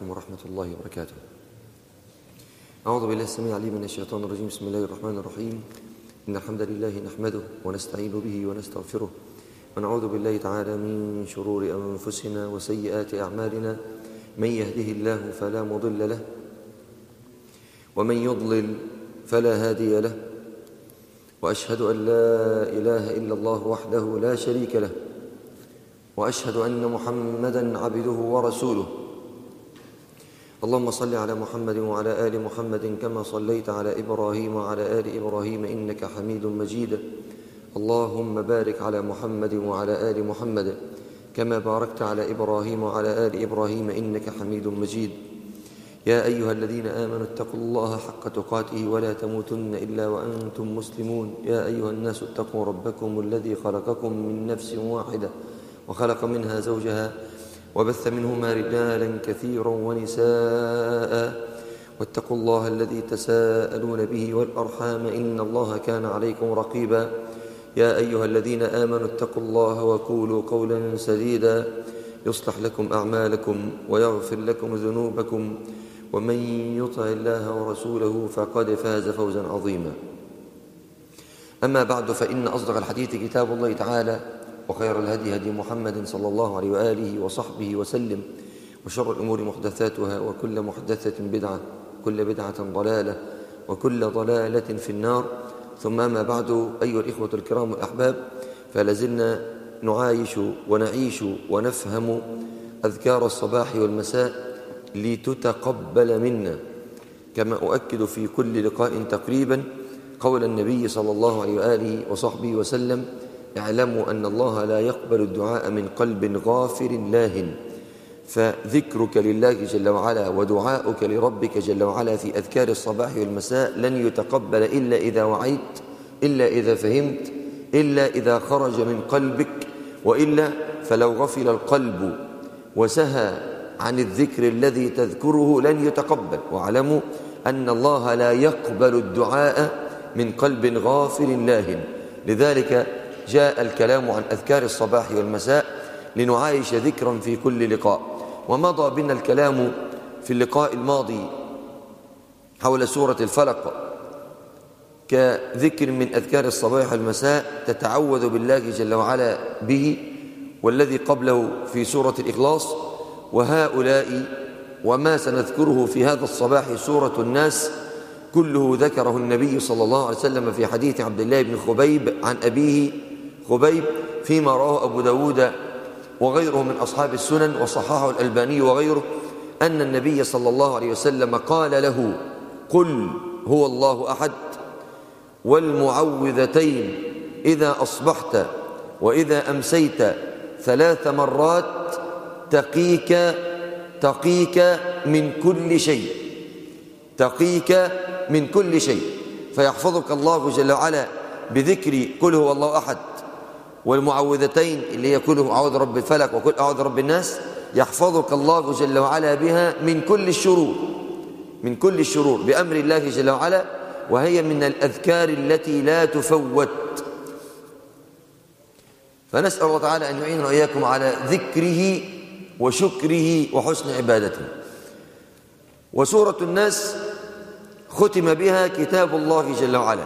ورحمة الله وبركاته أعوذ بالله السميع العليم من الشيطان الرجيم بسم الله الرحمن الرحيم إن الحمد لله نحمده ونستعين به ونستغفره ونعوذ بالله تعالى من شرور أنفسنا وسيئات أعمالنا من يهده الله فلا مضل له ومن يضلل فلا هادي له وأشهد أن لا إله إلا الله وحده لا شريك له وأشهد أن محمدا عبده ورسوله اللهم صل على محمد وعلى آل محمد كما صليت على إبراهيم وعلى آل إبراهيم إنك حميد مجيد اللهم بارك على محمد وعلى آل محمد كما باركت على إبراهيم وعلى آل إبراهيم إنك حميد مجيد يا أيها الذين آمنوا اتقوا الله حق تقاته ولا تموتن إلا وأنتم مسلمون يا أيها الناس اتقوا ربكم الذي خلقكم من نفس واحدة وخلق منها زوجها وبث منهما رجالا كثيرا ونساء واتقوا الله الذي تساءلون به والأرحام إن الله كان عليكم رقيبا يا أيها الذين آمنوا اتقوا الله وقولوا قولا سديدا يصلح لكم أعمالكم ويغفر لكم ذنوبكم ومن يطع الله ورسوله فقد فاز فوزا عظيما أما بعد فإن أصدق الحديث كتاب الله تعالى وخير الهدي هدي محمد صلى الله عليه وآله وصحبه وسلم وشر الأمور محدثاتها وكل محدثة بدعة كل بدعة ضلالة وكل ضلالة في النار ثم ما بعد أيها الإخوة الكرام الأحباب فلازلنا نعايش ونعيش ونفهم أذكار الصباح والمساء لتتقبل منا كما أؤكد في كل لقاء تقريبا قول النبي صلى الله عليه وآله وصحبه وسلم اعلموا أن الله لا يقبل الدعاء من قلب غافر لاهٍ فذكرك لله جل وعلا ودعاؤك لربك جل وعلا في أذكار الصباح والمساء لن يتقبل إلا إذا وعيت إلا إذا فهمت إلا إذا خرج من قلبك وإلا فلو غفل القلب وسهى عن الذكر الذي تذكره لن يتقبل واعلموا أن الله لا يقبل الدعاء من قلب غافل لاهٍ لذلك جاء الكلام عن أذكار الصباح والمساء لنعايش ذكرا في كل لقاء ومضى بنا الكلام في اللقاء الماضي حول سورة الفلق كذكر من أذكار الصباح والمساء تتعوذ بالله جل وعلا به والذي قبله في سورة الإخلاص وهؤلاء وما سنذكره في هذا الصباح سورة الناس كله ذكره النبي صلى الله عليه وسلم في حديث عبد الله بن خبيب عن أبيه خبيب فيما رواه أبو داود وغيره من أصحاب السنن وصححه الألباني وغيره أن النبي صلى الله عليه وسلم قال له قل هو الله أحد والمعوذتين إذا أصبحت وإذا أمسيت ثلاث مرات تقيك تقيك من كل شيء تقيك من كل شيء فيحفظك الله جل وعلا بذكر قل هو الله أحد والمعوذتين اللي هي كله أعوذ رب الفلك وكل أعوذ رب الناس يحفظك الله جل وعلا بها من كل الشرور من كل الشرور بأمر الله جل وعلا وهي من الأذكار التي لا تفوت فنسأل الله تعالى أن يعيننا وإياكم على ذكره وشكره وحسن عبادته وسورة الناس ختم بها كتاب الله جل وعلا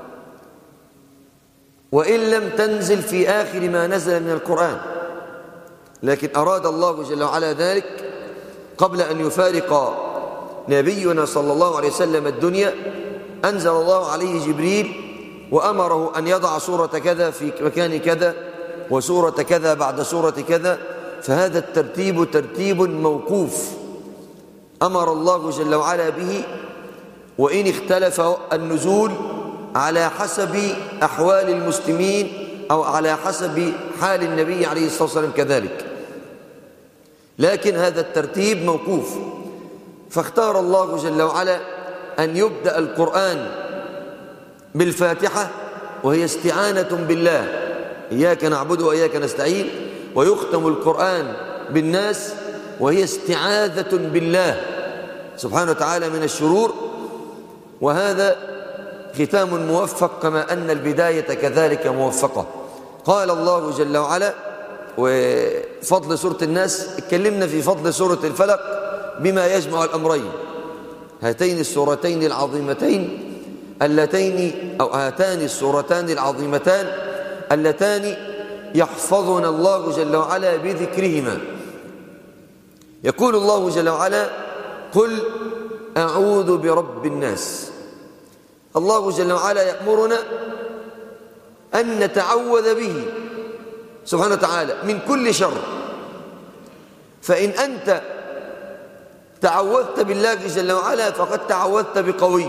وإن لم تنزل في آخر ما نزل من القرآن لكن أراد الله جل وعلا ذلك قبل أن يفارق نبينا صلى الله عليه وسلم الدنيا أنزل الله عليه جبريل وأمره أن يضع سورة كذا في مكان كذا وسورة كذا بعد سورة كذا فهذا الترتيب ترتيب موقوف أمر الله جل وعلا به وإن اختلف النزول على حسب أحوال المسلمين أو على حسب حال النبي عليه الصلاة والسلام كذلك لكن هذا الترتيب موقوف فاختار الله جل وعلا أن يبدأ القرآن بالفاتحة وهي استعانة بالله إياك نعبد وإياك نستعين ويختم القرآن بالناس وهي استعاذة بالله سبحانه وتعالى من الشرور وهذا ختام موفق كما أن البداية كذلك موفقة قال الله جل وعلا وفضل سورة الناس اتكلمنا في فضل سورة الفلق بما يجمع الأمرين هاتين السورتين العظيمتين اللتين أو هاتان السورتان العظيمتان اللتان يحفظنا الله جل وعلا بذكرهما يقول الله جل وعلا قل أعوذ برب الناس الله جل وعلا يأمرنا أن نتعوذ به سبحانه وتعالى من كل شر فإن أنت تعوذت بالله جل وعلا فقد تعوذت بقوي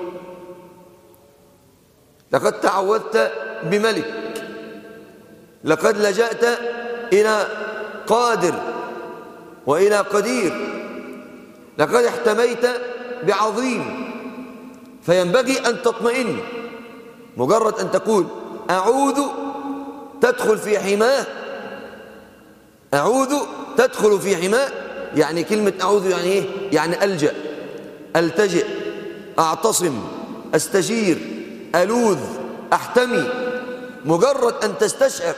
لقد تعوذت بملك لقد لجأت إلى قادر وإلى قدير لقد احتميت بعظيم فينبغي أن تطمئن مجرد أن تقول أعوذ تدخل في حماه أعوذ تدخل في حماه يعني كلمة أعوذ يعني إيه؟ يعني ألجأ ألتجئ أعتصم أستجير ألوذ أحتمي مجرد أن تستشعر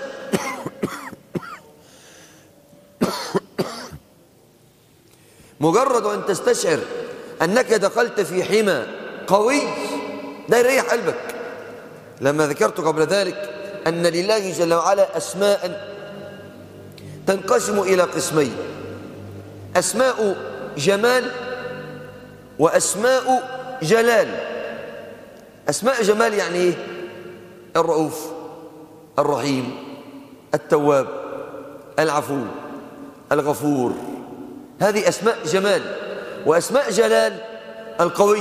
مجرد أن تستشعر أنك دخلت في حمى قوي ده يريح قلبك لما ذكرت قبل ذلك أن لله جل وعلا أسماء تنقسم إلى قسمين أسماء جمال وأسماء جلال أسماء جمال يعني إيه؟ الرؤوف الرحيم التواب العفو الغفور هذه أسماء جمال وأسماء جلال القوي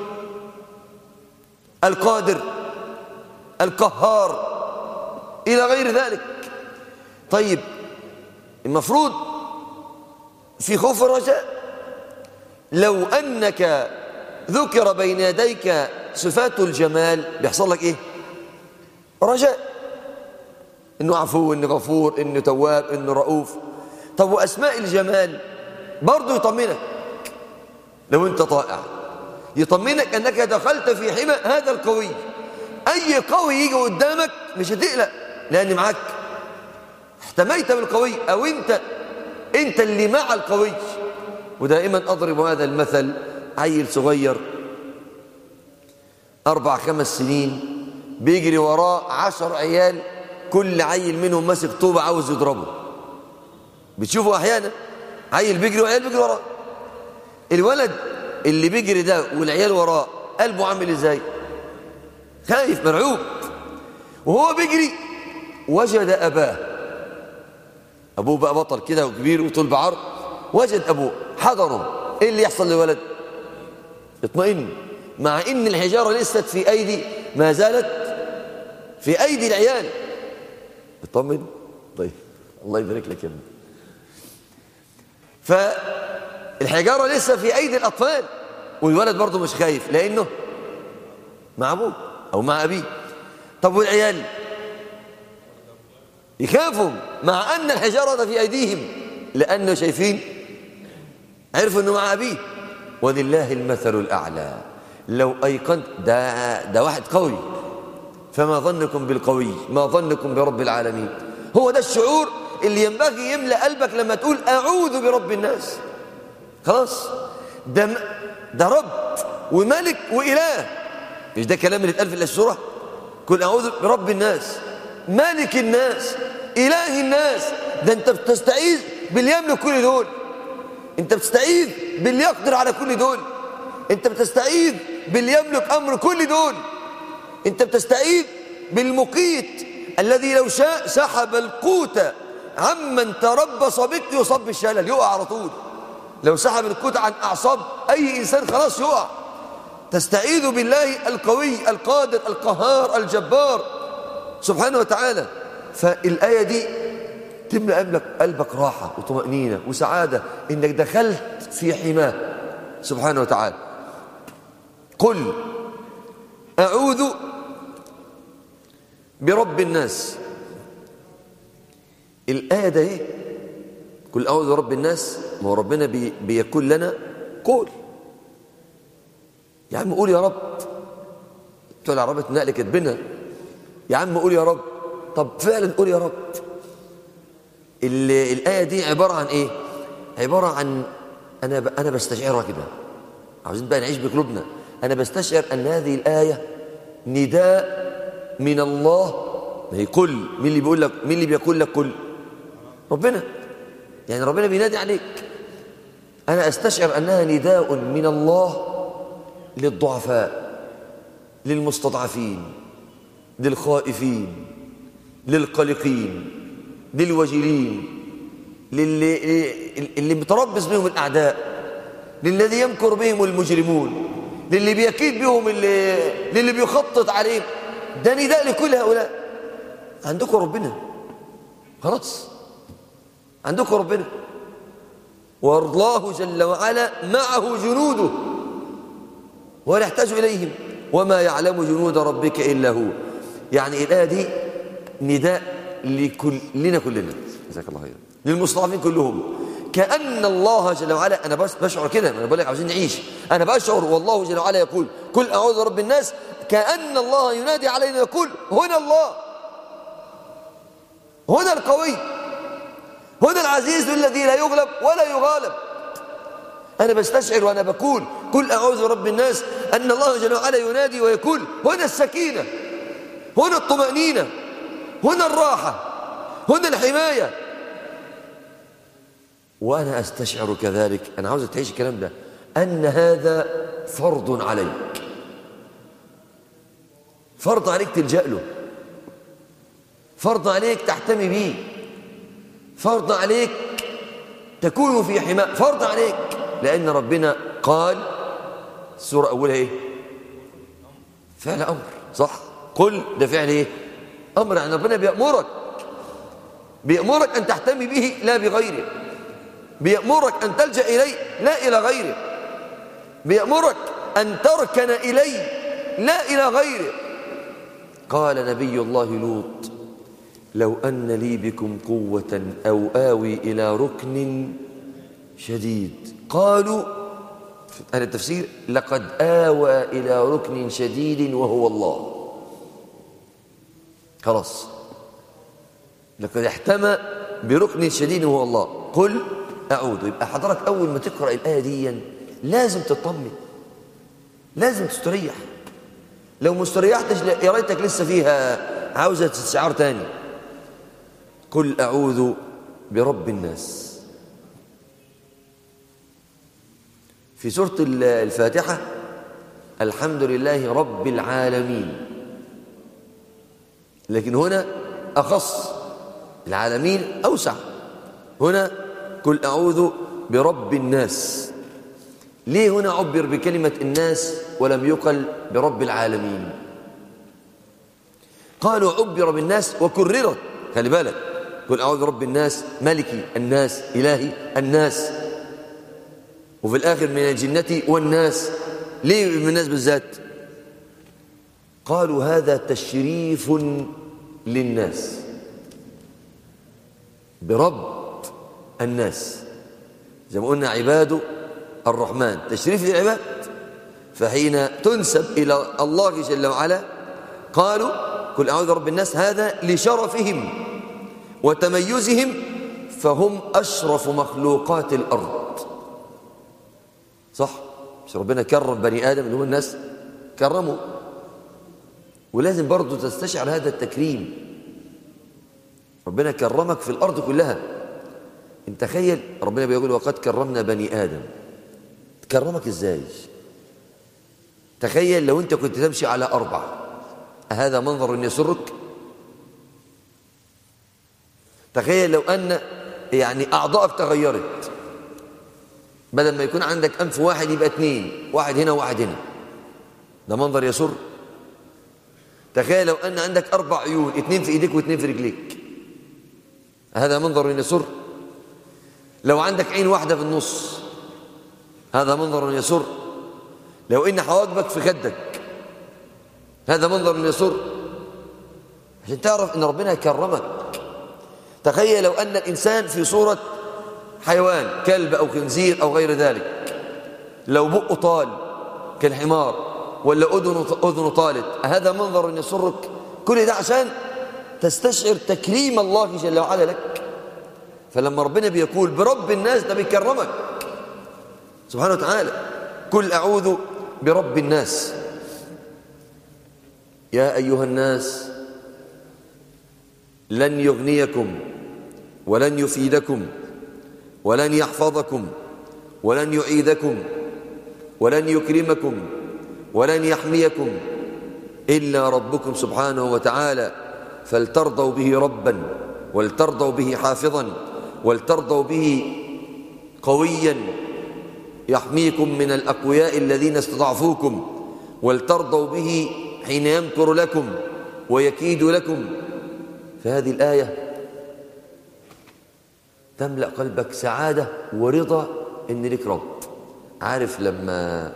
القادر القهار إلى غير ذلك طيب المفروض في خوف الرجاء لو أنك ذكر بين يديك صفات الجمال بيحصل لك إيه رجاء إنه عفو إنه غفور إنه تواب إنه رؤوف طب وأسماء الجمال برضه يطمنك لو أنت طائع يطمنك أنك دخلت في حمى هذا القوي أي قوي يجي قدامك مش هتقلق لأن معاك احتميت بالقوي أو أنت أنت اللي مع القوي ودائما أضرب هذا المثل عيل صغير أربع خمس سنين بيجري وراه عشر عيال كل عيل منهم ماسك طوبة عاوز يضربه بتشوفوا أحيانا عيل بيجري وعيال بيجري وراه الولد اللي بيجري ده والعيال وراه قلبه عامل ازاي خايف مرعوب وهو بيجري وجد أباه أبوه بقى بطل كده وكبير وطول بعرض وجد أبوه حضره إيه اللي يحصل للولد اطمئن مع إن الحجارة لست في أيدي ما زالت في أيدي العيال اطمن طيب الله يبارك لك يا ابني فالحجارة لسه في أيدي الأطفال والولد برضه مش خايف لأنه مع أبوه أو مع أبيه طب والعيال يخافوا مع أن الحجارة في أيديهم لأنه شايفين عرفوا أنه مع أبيه ولله المثل الأعلى لو أيقنت ده, ده واحد قوي فما ظنكم بالقوي ما ظنكم برب العالمين هو ده الشعور اللي ينبغي يملأ قلبك لما تقول أعوذ برب الناس خلاص ده, ده رب وملك وإله مش ده كلام اللي اتقال في السورة قل أعوذ برب الناس مالك الناس إله الناس ده أنت بتستعيذ باللي يملك كل دول أنت بتستعيذ باللي يقدر على كل دول أنت بتستعيذ باللي يملك أمر كل دول أنت بتستعيذ بالمقيت الذي لو شاء سحب القوت عمن تربص بك يصاب بالشلل يقع على طول لو سحب القوت عن أعصاب أي إنسان خلاص يقع تستعيذ بالله القوي القادر القهار الجبار سبحانه وتعالى فالآية دي تملأ قلبك, قلبك راحة وطمأنينة وسعادة إنك دخلت في حماه سبحانه وتعالى قل أعوذ برب الناس الآية ده إيه قل أعوذ برب الناس ما هو ربنا بي بيقول لنا قول يا عم قول يا رب بتوع العربية النقل كاتبينها يا عم قول يا رب طب فعلا قول يا رب الآية دي عبارة عن إيه عبارة عن أنا ب... أنا بستشعرها كده عاوزين بقى نعيش بقلوبنا أنا بستشعر أن هذه الآية نداء من الله ما هي كل مين اللي بيقول لك مين اللي بيقول لك كل ربنا يعني ربنا بينادي عليك أنا أستشعر أنها نداء من الله للضعفاء للمستضعفين للخائفين للقلقين للوجلين للي اللي متربص بهم الأعداء للذي يمكر بهم المجرمون للي بيكيد بهم اللي للي بيخطط عليهم ده نداء لكل هؤلاء عندكم ربنا خلاص عندكم ربنا والله جل وعلا معه جنوده ولا يحتاج إليهم وما يعلم جنود ربك إلا هو يعني الآية دي نداء لكل لنا كلنا جزاك الله خير للمستضعفين كلهم كأن الله جل وعلا أنا بس بشعر كده أنا بقول لك عاوزين نعيش أنا بشعر والله جل وعلا يقول كل أعوذ برب الناس كأن الله ينادي علينا يقول هنا الله هنا القوي هنا العزيز الذي لا يغلب ولا يغالب أنا بستشعر وأنا بقول كل أعوذ برب الناس أن الله جل وعلا ينادي ويقول هنا السكينة هنا الطمأنينة هنا الراحة هنا الحماية وأنا أستشعر كذلك أنا عاوز تعيش الكلام ده أن هذا فرض عليك فرض عليك تلجأ له فرض عليك تحتمي به فرض عليك تكون في حماء فرض عليك لأن ربنا قال السورة أولها إيه فعل أمر صح قل ده فعل إيه أمر يعني ربنا بيأمرك بيأمرك أن تحتمي به لا بغيره بيأمرك أن تلجأ إليه لا إلى غيره بيأمرك أن تركن إليه لا إلى غيره قال نبي الله لوط لو أن لي بكم قوة أو آوي إلى ركن شديد قالوا في أهل التفسير لقد آوى إلى ركن شديد وهو الله خلاص لقد احتمى بركن شديد وهو الله قل أعوذ يبقى حضرتك أول ما تقرأ الآية دي لازم تطمن لازم تستريح لو ما استريحتش يا ريتك لسه فيها عاوزة استشعار تاني قل أعوذ برب الناس في سورة الفاتحة الحمد لله رب العالمين لكن هنا أخص العالمين أوسع هنا قل أعوذ برب الناس ليه هنا عبر بكلمة الناس ولم يقل برب العالمين قالوا عبر بالناس وكررت خلي بالك قل أعوذ برب الناس ملكي الناس إلهي الناس وفي الآخر من الجنة والناس ليه من الناس بالذات قالوا هذا تشريف للناس برب الناس زي ما قلنا عباد الرحمن تشريف للعباد فحين تنسب إلى الله جل وعلا قالوا قل أعوذ برب الناس هذا لشرفهم وتميزهم فهم أشرف مخلوقات الأرض صح مش ربنا كرم بني آدم اللي هم الناس كرموا ولازم برضو تستشعر هذا التكريم ربنا كرمك في الأرض كلها انت تخيل ربنا بيقول وقد كرمنا بني آدم كرمك ازاي تخيل لو انت كنت تمشي على أربع هذا منظر يسرك تخيل لو أن يعني أعضائك تغيرت بدل ما يكون عندك أنف واحد يبقى اثنين واحد هنا وواحد هنا ده منظر يسر تخيل لو أن عندك أربع عيون اثنين في إيديك واثنين في رجليك هذا منظر يسر لو عندك عين واحدة في النص هذا منظر يسر لو إن حواجبك في خدك هذا منظر يسر عشان تعرف إن ربنا كرمك تخيل لو أن الإنسان في صورة حيوان كلب أو خنزير أو غير ذلك لو بقه طال كالحمار ولا أذن أذن طالت هذا منظر يسرك كل ده عشان تستشعر تكريم الله جل وعلا لك فلما ربنا بيقول برب الناس ده بيكرمك سبحانه وتعالى قل أعوذ برب الناس يا أيها الناس لن يغنيكم ولن يفيدكم ولن يحفظكم ولن يعيدكم ولن يكرمكم ولن يحميكم إلا ربكم سبحانه وتعالى فلترضوا به ربا ولترضوا به حافظا ولترضوا به قويا يحميكم من الأقوياء الذين استضعفوكم ولترضوا به حين يمكر لكم ويكيد لكم فهذه الآية تملأ قلبك سعادة ورضا إن لك رب عارف لما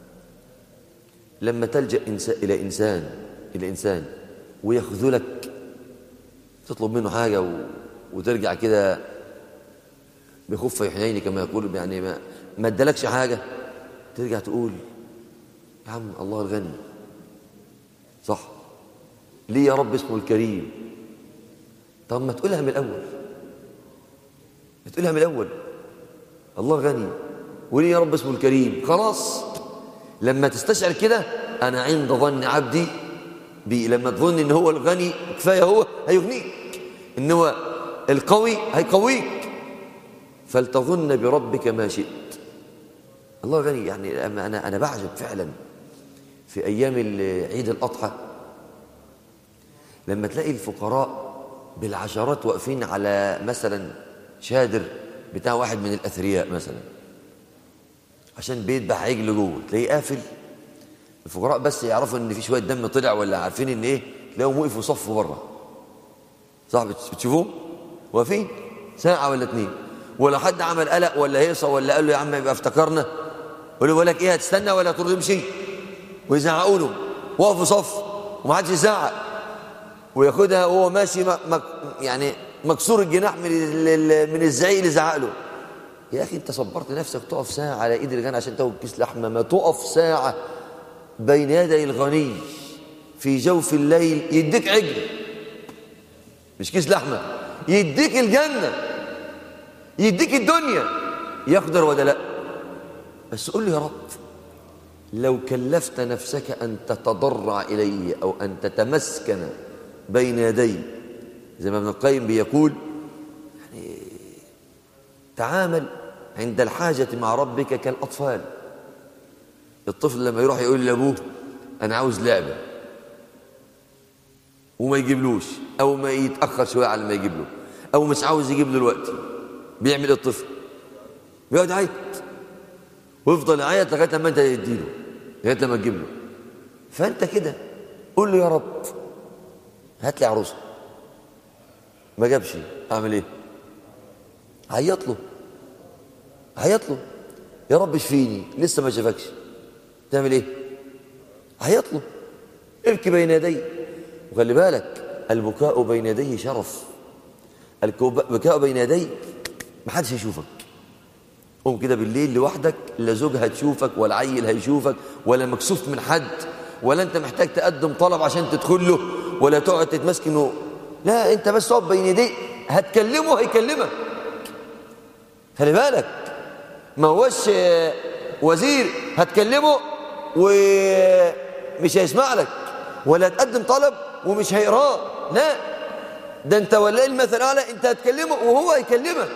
لما تلجأ إنسان إلى إنسان إلى إنسان ويخذلك تطلب منه حاجة و... وترجع كده بخف حنين كما يقول يعني ما ما ادالكش حاجة ترجع تقول يا عم الله الغني صح ليه يا رب اسمه الكريم طب ما تقولها من الأول ما تقولها من الأول الله غني وليه يا رب اسمه الكريم خلاص لما تستشعر كده أنا عند ظن عبدي بي لما تظن إن هو الغني كفاية هو هيغنيك إن هو القوي هيقويك فلتظن بربك ما شئت الله غني يعني أنا أنا بعجب فعلا في أيام عيد الأضحى لما تلاقي الفقراء بالعشرات واقفين على مثلا شادر بتاع واحد من الأثرياء مثلا عشان بيذبح عجل جوه تلاقيه قافل الفقراء بس يعرفوا ان في شويه دم طلع ولا عارفين ان ايه تلاقيهم وقفوا صفوا بره صح بتشوفوهم واقفين ساعه ولا اتنين ولا حد عمل قلق ولا هيصه ولا قال له يا عم يبقى افتكرنا ولا بقول لك ايه هتستنى ولا ترضى تمشي ويزعقوا له وقفوا صف وما حدش يزعق وياخدها وهو ماشي مك يعني مكسور الجناح من من الزعيق اللي زعق له يا اخي انت صبرت نفسك تقف ساعه على ايد الغني عشان تاخد كيس لحمه ما تقف ساعه بين يدي الغني في جوف الليل يديك عجل مش كيس لحمه يديك الجنه يديك الدنيا يقدر ولا لا بس قول لي يا رب لو كلفت نفسك ان تتضرع الي او ان تتمسكن بين يدي زي ما ابن القيم بيقول يعني تعامل عند الحاجة مع ربك كالأطفال الطفل لما يروح يقول لأبوه أنا عاوز لعبة وما يجيبلوش أو ما يتأخر شوية على ما يجيب له أو مش عاوز يجيب له الوقت بيعمل إيه الطفل بيقعد يعيط ويفضل يعيط لغاية ما أنت تديله لغاية لما تجيب له فأنت كده قول له يا رب هات لي عروسه ما جابش اعمل ايه عيط له عيط له يا رب اشفيني لسه ما شافكش تعمل ايه عيط له ابكي بين يدي وخلي بالك البكاء بين يديه شرف البكاء بين يديك ما حدش هيشوفك قوم كده بالليل لوحدك لا زوج هتشوفك ولا عيل هيشوفك ولا مكسوف من حد ولا انت محتاج تقدم طلب عشان تدخل له ولا تقعد تتمسكنه لا انت بس تقف بين يديه هتكلمه هيكلمك خلي بالك ما هوش وزير هتكلمه ومش هيسمع لك ولا تقدم طلب ومش هيقراه لا ده انت ولا المثل اعلى انت هتكلمه وهو هيكلمك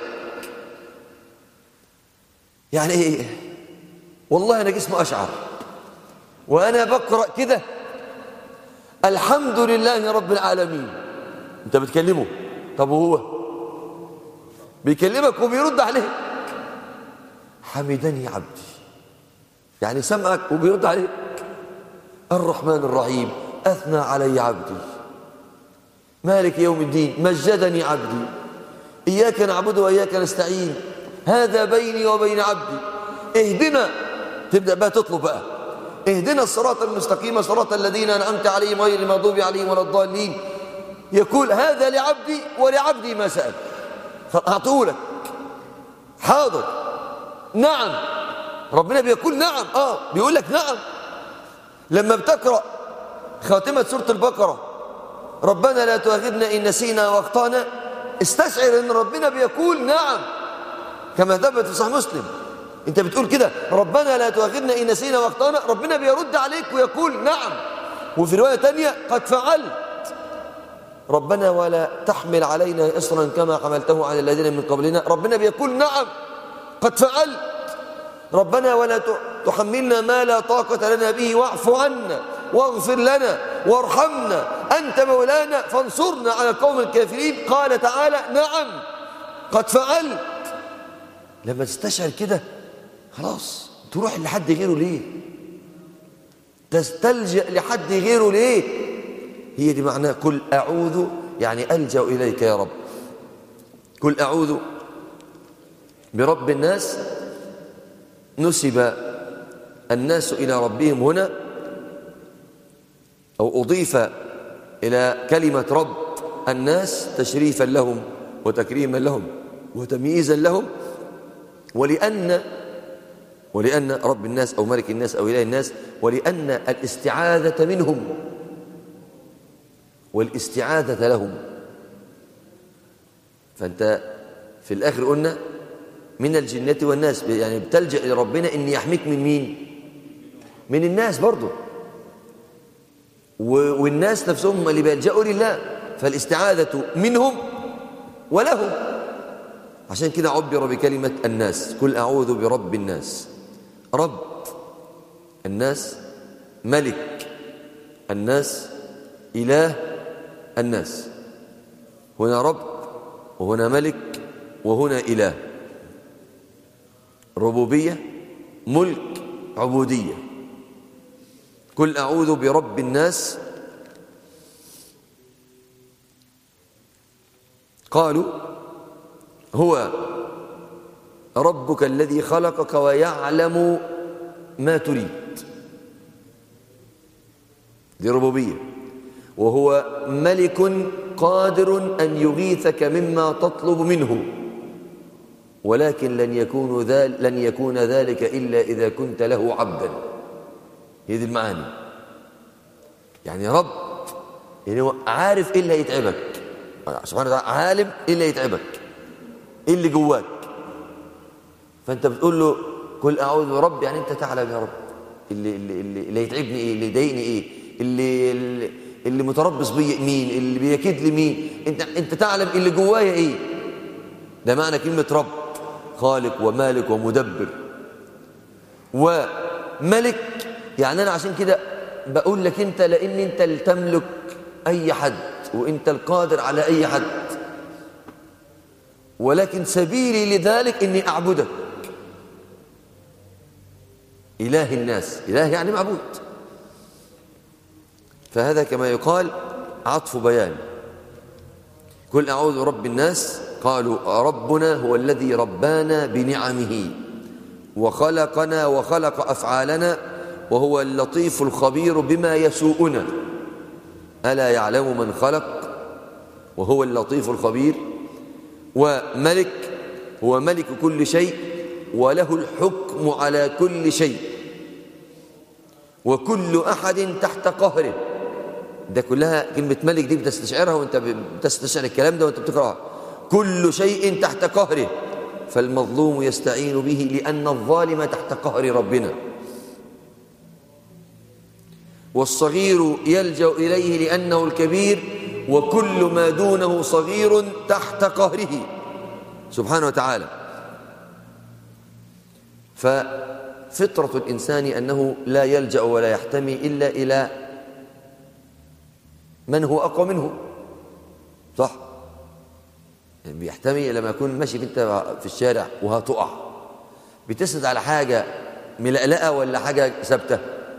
يعني ايه والله انا جسمي اشعر وانا بقرا كده الحمد لله رب العالمين انت بتكلمه طب وهو بيكلمك وبيرد عليك حمدني عبدي يعني سمعك وبيرد عليك الرحمن الرحيم أثنى علي عبدي مالك يوم الدين مجدني عبدي إياك نعبد وإياك نستعين هذا بيني وبين عبدي اهدنا تبدأ بقى تطلب بقى اهدنا الصراط المستقيم صراط الذين أنعمت عليهم غير المغضوب عليهم ولا الضالين يقول هذا لعبدي ولعبدي ما سأل هعطولك حاضر نعم ربنا بيقول نعم اه بيقول لك نعم لما بتقرأ خاتمة سورة البقرة ربنا لا تؤاخذنا إن نسينا واخطأنا استشعر ان ربنا بيقول نعم كما ثبت في صحيح مسلم انت بتقول كده ربنا لا تؤاخذنا ان نسينا واخطانا ربنا بيرد عليك ويقول نعم وفي روايه ثانيه قد فعلت ربنا ولا تحمل علينا اصرا كما حملته على الذين من قبلنا ربنا بيقول نعم قد فعلت ربنا ولا تحملنا ما لا طاقه لنا به واعف عنا واغفر لنا وارحمنا انت مولانا فانصرنا على القوم الكافرين قال تعالى نعم قد فعلت لما تستشعر كده خلاص تروح لحد غيره ليه تستلجأ لحد غيره ليه هي دي معناه قل أعوذ يعني ألجأ إليك يا رب قل أعوذ برب الناس نسب الناس إلى ربهم هنا أو أضيف إلى كلمة رب الناس تشريفا لهم وتكريما لهم وتمييزا لهم ولأن ولأن رب الناس أو ملك الناس أو إله الناس ولأن الاستعاذة منهم والاستعاذة لهم فأنت في الآخر قلنا من الجنة والناس يعني بتلجأ لربنا إن يحميك من مين من الناس برضو والناس نفسهم اللي بيلجأوا لله فالاستعاذة منهم ولهم عشان كده عبر بكلمة الناس قل أعوذ برب الناس رب الناس ملك الناس إله الناس هنا رب وهنا ملك وهنا إله ربوبية ملك عبودية قل أعوذ برب الناس قالوا هو ربك الذي خلقك ويعلم ما تريد دي ربوبية وهو ملك قادر أن يغيثك مما تطلب منه ولكن لن يكون, ذل لن يكون ذلك إلا إذا كنت له عبدا هي دي المعاني يعني رب يعني هو عارف إيه اللي هيتعبك سبحانه وتعالى عالم إيه اللي هيتعبك إيه اللي جواك فأنت بتقول له قل أعوذ برب يعني أنت تعلم يا رب اللي, اللي, اللي, اللي يتعبني إيه اللي يضايقني إيه اللي, اللي, اللي متربص بي مين اللي بيكيد لي مين أنت, أنت تعلم اللي جوايا إيه ده معنى كلمة رب خالق ومالك ومدبر وملك يعني أنا عشان كده بقول لك أنت لأن أنت اللي تملك أي حد وأنت القادر على أي حد ولكن سبيلي لذلك إني أعبدك إله الناس إله يعني معبود فهذا كما يقال عطف بيان قل أعوذ برب الناس قالوا ربنا هو الذي ربانا بنعمه وخلقنا وخلق أفعالنا وهو اللطيف الخبير بما يسوءنا ألا يعلم من خلق وهو اللطيف الخبير وملك هو ملك كل شيء وله الحكم على كل شيء وكل أحد تحت قهره ده كلها كلمة ملك دي بتستشعرها وانت بتستشعر الكلام ده وانت بتقرأها كل شيء تحت قهره فالمظلوم يستعين به لأن الظالم تحت قهر ربنا والصغير يلجأ إليه لأنه الكبير وكل ما دونه صغير تحت قهره سبحانه وتعالى ففطرة الإنسان أنه لا يلجأ ولا يحتمي إلا إلى من هو أقوى منه صح يعني بيحتمي لما يكون ماشي انت في الشارع وهتقع بتسند على حاجة ملقلقة ولا حاجة ثابتة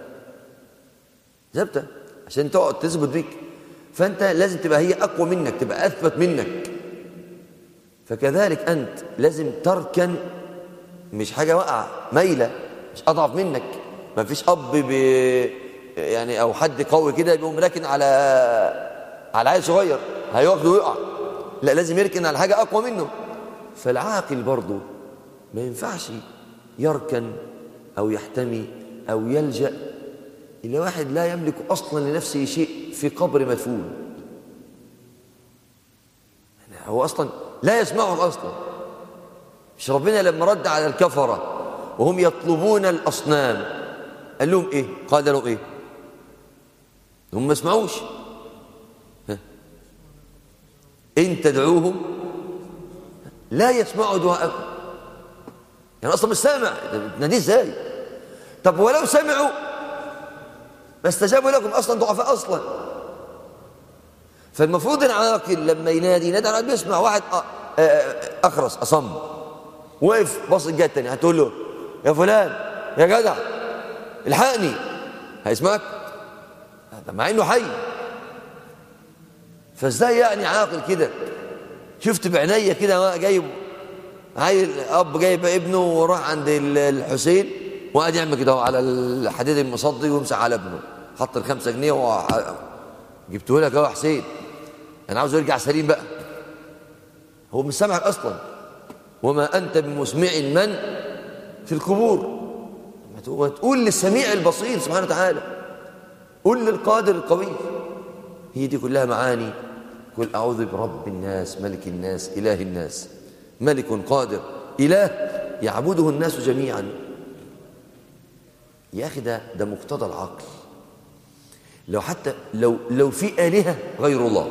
ثابتة عشان تقعد تثبت بيك فأنت لازم تبقى هي أقوى منك تبقى أثبت منك فكذلك أنت لازم تركن مش حاجة واقعة ميلة مش أضعف منك ما فيش أب ب يعني أو حد قوي كده بيقوم راكن على على عيل صغير هياخده ويقع لا لازم يركن على حاجة أقوى منه فالعاقل برضه ما ينفعش يركن أو يحتمي أو يلجأ إلى واحد لا يملك أصلا لنفسه شيء في قبر مدفون هو أصلا لا يسمعهم أصلا مش ربنا لما رد على الكفرة وهم يطلبون الأصنام قال لهم إيه قال لهم إيه هم ما اسمعوش إن تدعوهم لا يسمعوا دعاءكم يعني أصلا مش سامع تناديه إزاي طب ولو سمعوا ما استجابوا لكم أصلا ضعفاء أصلا فالمفروض العاقل لما ينادي ينادي على بيسمع واحد أخرس أصم وقف بص الجهة التانية هتقول له يا فلان يا جدع الحقني هيسمعك هذا مع انه حي فازاي يعني عاقل كده شفت بعينيا كده جايب عيل اب جايب ابنه وراح عند الحسين وقعد يعمل كده على الحديد المصدي ويمسح على ابنه حط الخمسة جنيه و... جبته لك اهو حسين انا عاوز يرجع سليم بقى هو مش سامعك اصلا وما انت بمسمع من في القبور ما تقول للسميع البصير سبحانه وتعالى قل للقادر القوي هي دي كلها معاني قل أعوذ برب الناس ملك الناس إله الناس ملك قادر إله يعبده الناس جميعا يا أخي ده ده مقتضى العقل لو حتى لو لو في آلهة غير الله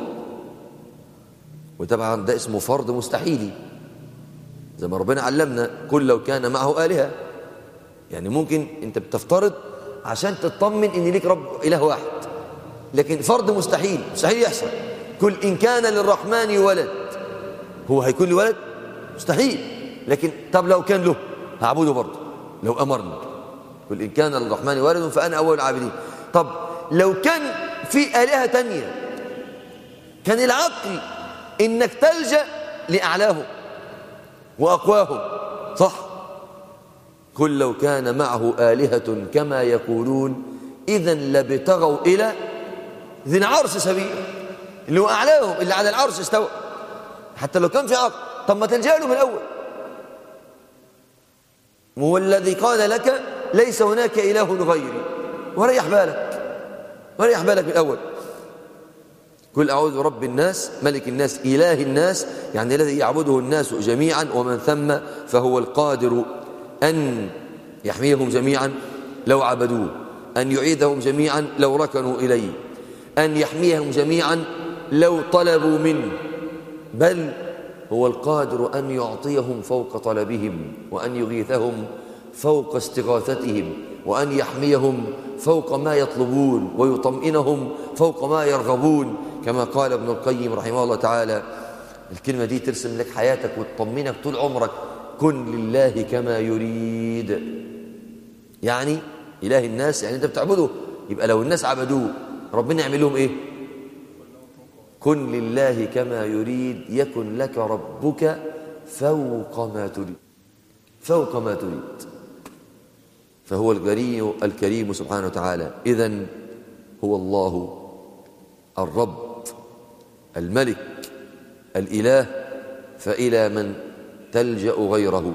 وطبعا ده اسمه فرض مستحيلي زي ما ربنا علمنا كل لو كان معه آلهة يعني ممكن انت بتفترض عشان تطمن ان ليك رب اله واحد لكن فرض مستحيل مستحيل يحصل كل ان كان للرحمن ولد هو هيكون له ولد مستحيل لكن طب لو كان له هعبده برضه لو امرنا كل ان كان للرحمن ولد فانا اول العابدين طب لو كان في الهه تانية كان العقل انك تلجا لاعلاهم واقواهم صح قل لو كان معه آلهة كما يقولون إذا لابتغوا إلى ذي العرش سبيلا اللي هو أعلاهم اللي على العرش استوى حتى لو كان في عقل طب ما تلجأ له من الأول هو الذي قال لك ليس هناك إله غيري وريح بالك وريح بالك من الأول قل أعوذ برب الناس ملك الناس إله الناس يعني الذي يعبده الناس جميعا ومن ثم فهو القادر أن يحميهم جميعا لو عبدوه أن يعيدهم جميعا لو ركنوا إليه أن يحميهم جميعا لو طلبوا منه بل هو القادر أن يعطيهم فوق طلبهم وأن يغيثهم فوق استغاثتهم وأن يحميهم فوق ما يطلبون ويطمئنهم فوق ما يرغبون كما قال ابن القيم رحمه الله تعالى الكلمة دي ترسم لك حياتك وتطمنك طول عمرك كن لله كما يريد يعني إله الناس يعني أنت بتعبده يبقى لو الناس عبدوه ربنا يعمل لهم إيه كن لله كما يريد يكن لك ربك فوق ما تريد فوق ما تريد فهو الغني الكريم سبحانه وتعالى إذا هو الله الرب الملك الإله فإلى من تلجأ غيره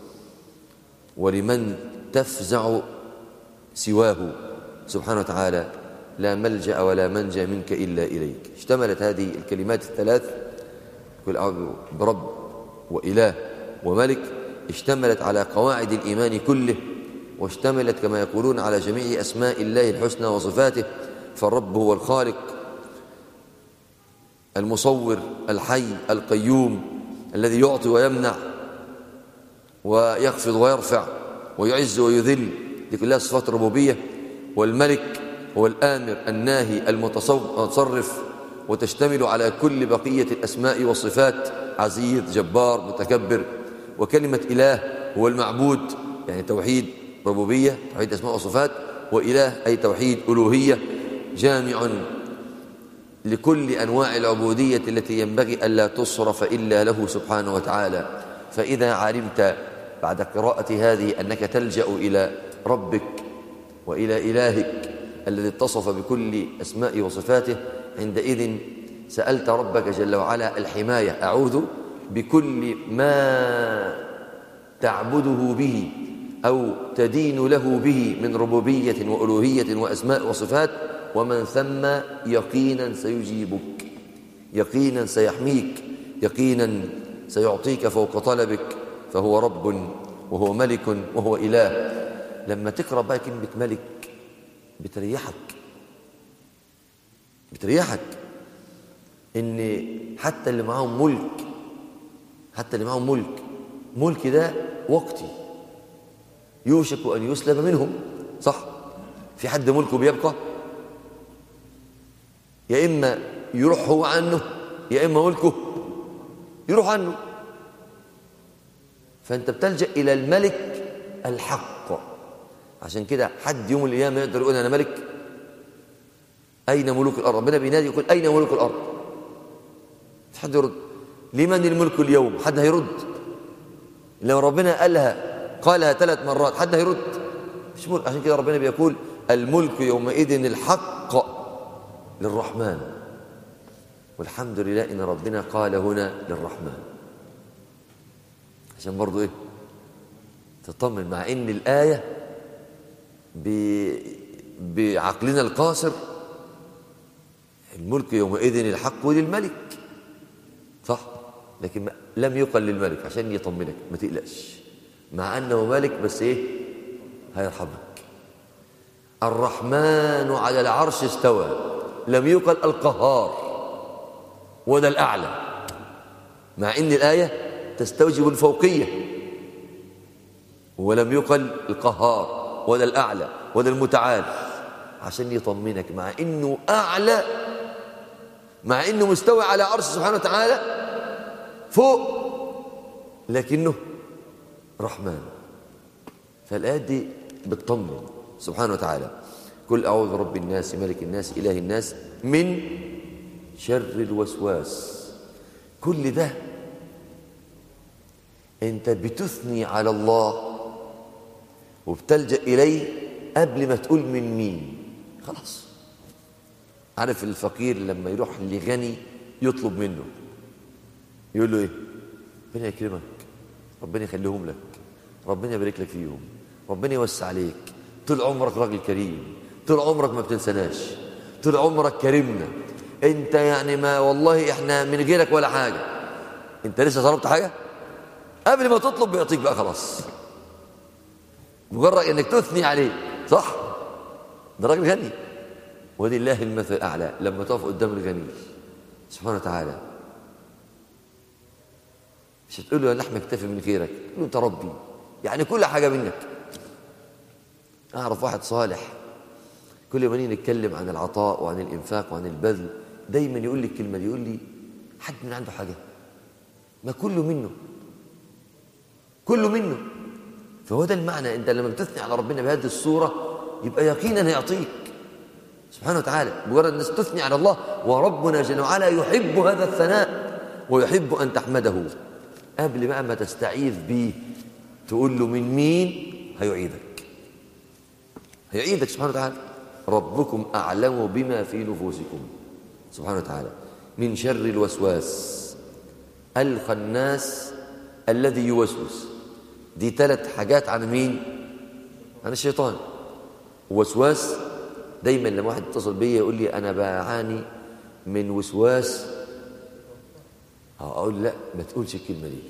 ولمن تفزع سواه سبحانه وتعالى لا ملجأ ولا منجى منك إلا إليك اشتملت هذه الكلمات الثلاث كل أعوذ برب وإله وملك اشتملت على قواعد الإيمان كله واشتملت كما يقولون على جميع أسماء الله الحسنى وصفاته فالرب هو الخالق المصور الحي القيوم الذي يعطي ويمنع ويخفض ويرفع ويعز ويذل دي كلها صفات ربوبية والملك هو الآمر الناهي المتصرف وتشتمل على كل بقية الأسماء والصفات عزيز جبار متكبر وكلمة إله هو المعبود يعني توحيد ربوبية توحيد أسماء وصفات وإله أي توحيد ألوهية جامع لكل أنواع العبودية التي ينبغي ألا تصرف إلا له سبحانه وتعالى فإذا علمت بعد قراءة هذه أنك تلجأ إلى ربك وإلى إلهك الذي اتصف بكل أسماء وصفاته عندئذ سألت ربك جل وعلا الحماية أعوذ بكل ما تعبده به أو تدين له به من ربوبية وألوهية وأسماء وصفات ومن ثم يقينا سيجيبك يقينا سيحميك يقينا سيعطيك فوق طلبك فهو رب وهو ملك وهو إله لما تقرأ بقى كلمة ملك بتريحك بتريحك ان حتى اللي معاهم ملك حتى اللي معاهم ملك ملك ده وقتي يوشك ان يسلب منهم صح في حد ملكه بيبقى يا اما يروح هو عنه يا اما ملكه يروح عنه فانت بتلجا الى الملك الحق عشان كده حد يوم القيامه يقدر يقول انا ملك اين ملوك الارض ربنا بينادي يقول اين ملوك الارض مش حد يرد لمن الملك اليوم حد هيرد لو ربنا قالها قالها ثلاث مرات حد هيرد مش ملك عشان كده ربنا بيقول الملك يومئذ الحق للرحمن والحمد لله ان ربنا قال هنا للرحمن عشان برضو ايه تطمن مع ان الايه ب... بعقلنا القاصر الملك يومئذ الحق للملك صح لكن ما لم يقل للملك عشان يطمنك ما تقلقش مع انه ملك بس ايه هيرحمك الرحمن على العرش استوى لم يقل القهار وده الاعلى مع ان الايه تستوجب الفوقيه ولم يقل القهار ولا الاعلى ولا المتعال عشان يطمنك مع انه اعلى مع انه مستوى على عرش سبحانه وتعالى فوق لكنه رحمن فالآيات دي بتطمن سبحانه وتعالى قل أعوذ برب الناس ملك الناس إله الناس من شر الوسواس كل ده انت بتثني على الله وبتلجأ إليه قبل ما تقول من مين خلاص عارف الفقير لما يروح لغني يطلب منه يقول له ايه ربنا يكرمك ربنا يخليهم لك ربنا يبارك لك فيهم ربنا يوسع عليك طول عمرك راجل كريم طول عمرك ما بتنسناش طول عمرك كرمنا انت يعني ما والله احنا من غيرك ولا حاجه انت لسه طلبت حاجه قبل ما تطلب بيعطيك بقى خلاص مجرد انك تثني عليه صح ده راجل غني ولله المثل الاعلى لما تقف قدام الغني سبحانه وتعالى مش هتقول له يا لحم اكتفي من خيرك تقول له انت ربي يعني كل حاجه منك اعرف واحد صالح كل ما نيجي نتكلم عن العطاء وعن الانفاق وعن البذل دايما يقول لي الكلمه دي يقول لي حد من عنده حاجه ما كله منه كله منه فهو ده المعنى انت لما بتثني على ربنا بهذه الصوره يبقى يقينا يعطيك سبحانه وتعالى مجرد الناس تثني على الله وربنا جل وعلا يحب هذا الثناء ويحب ان تحمده قبل بقى ما تستعيذ بيه تقول له من مين هيعيدك هيعيدك سبحانه وتعالى ربكم اعلم بما في نفوسكم سبحانه وتعالى من شر الوسواس الخناس الذي يوسوس دي ثلاث حاجات عن مين عن الشيطان وسواس دايما لما واحد يتصل بيا يقول لي انا بعاني من وسواس اقول لا ما تقولش الكلمه دي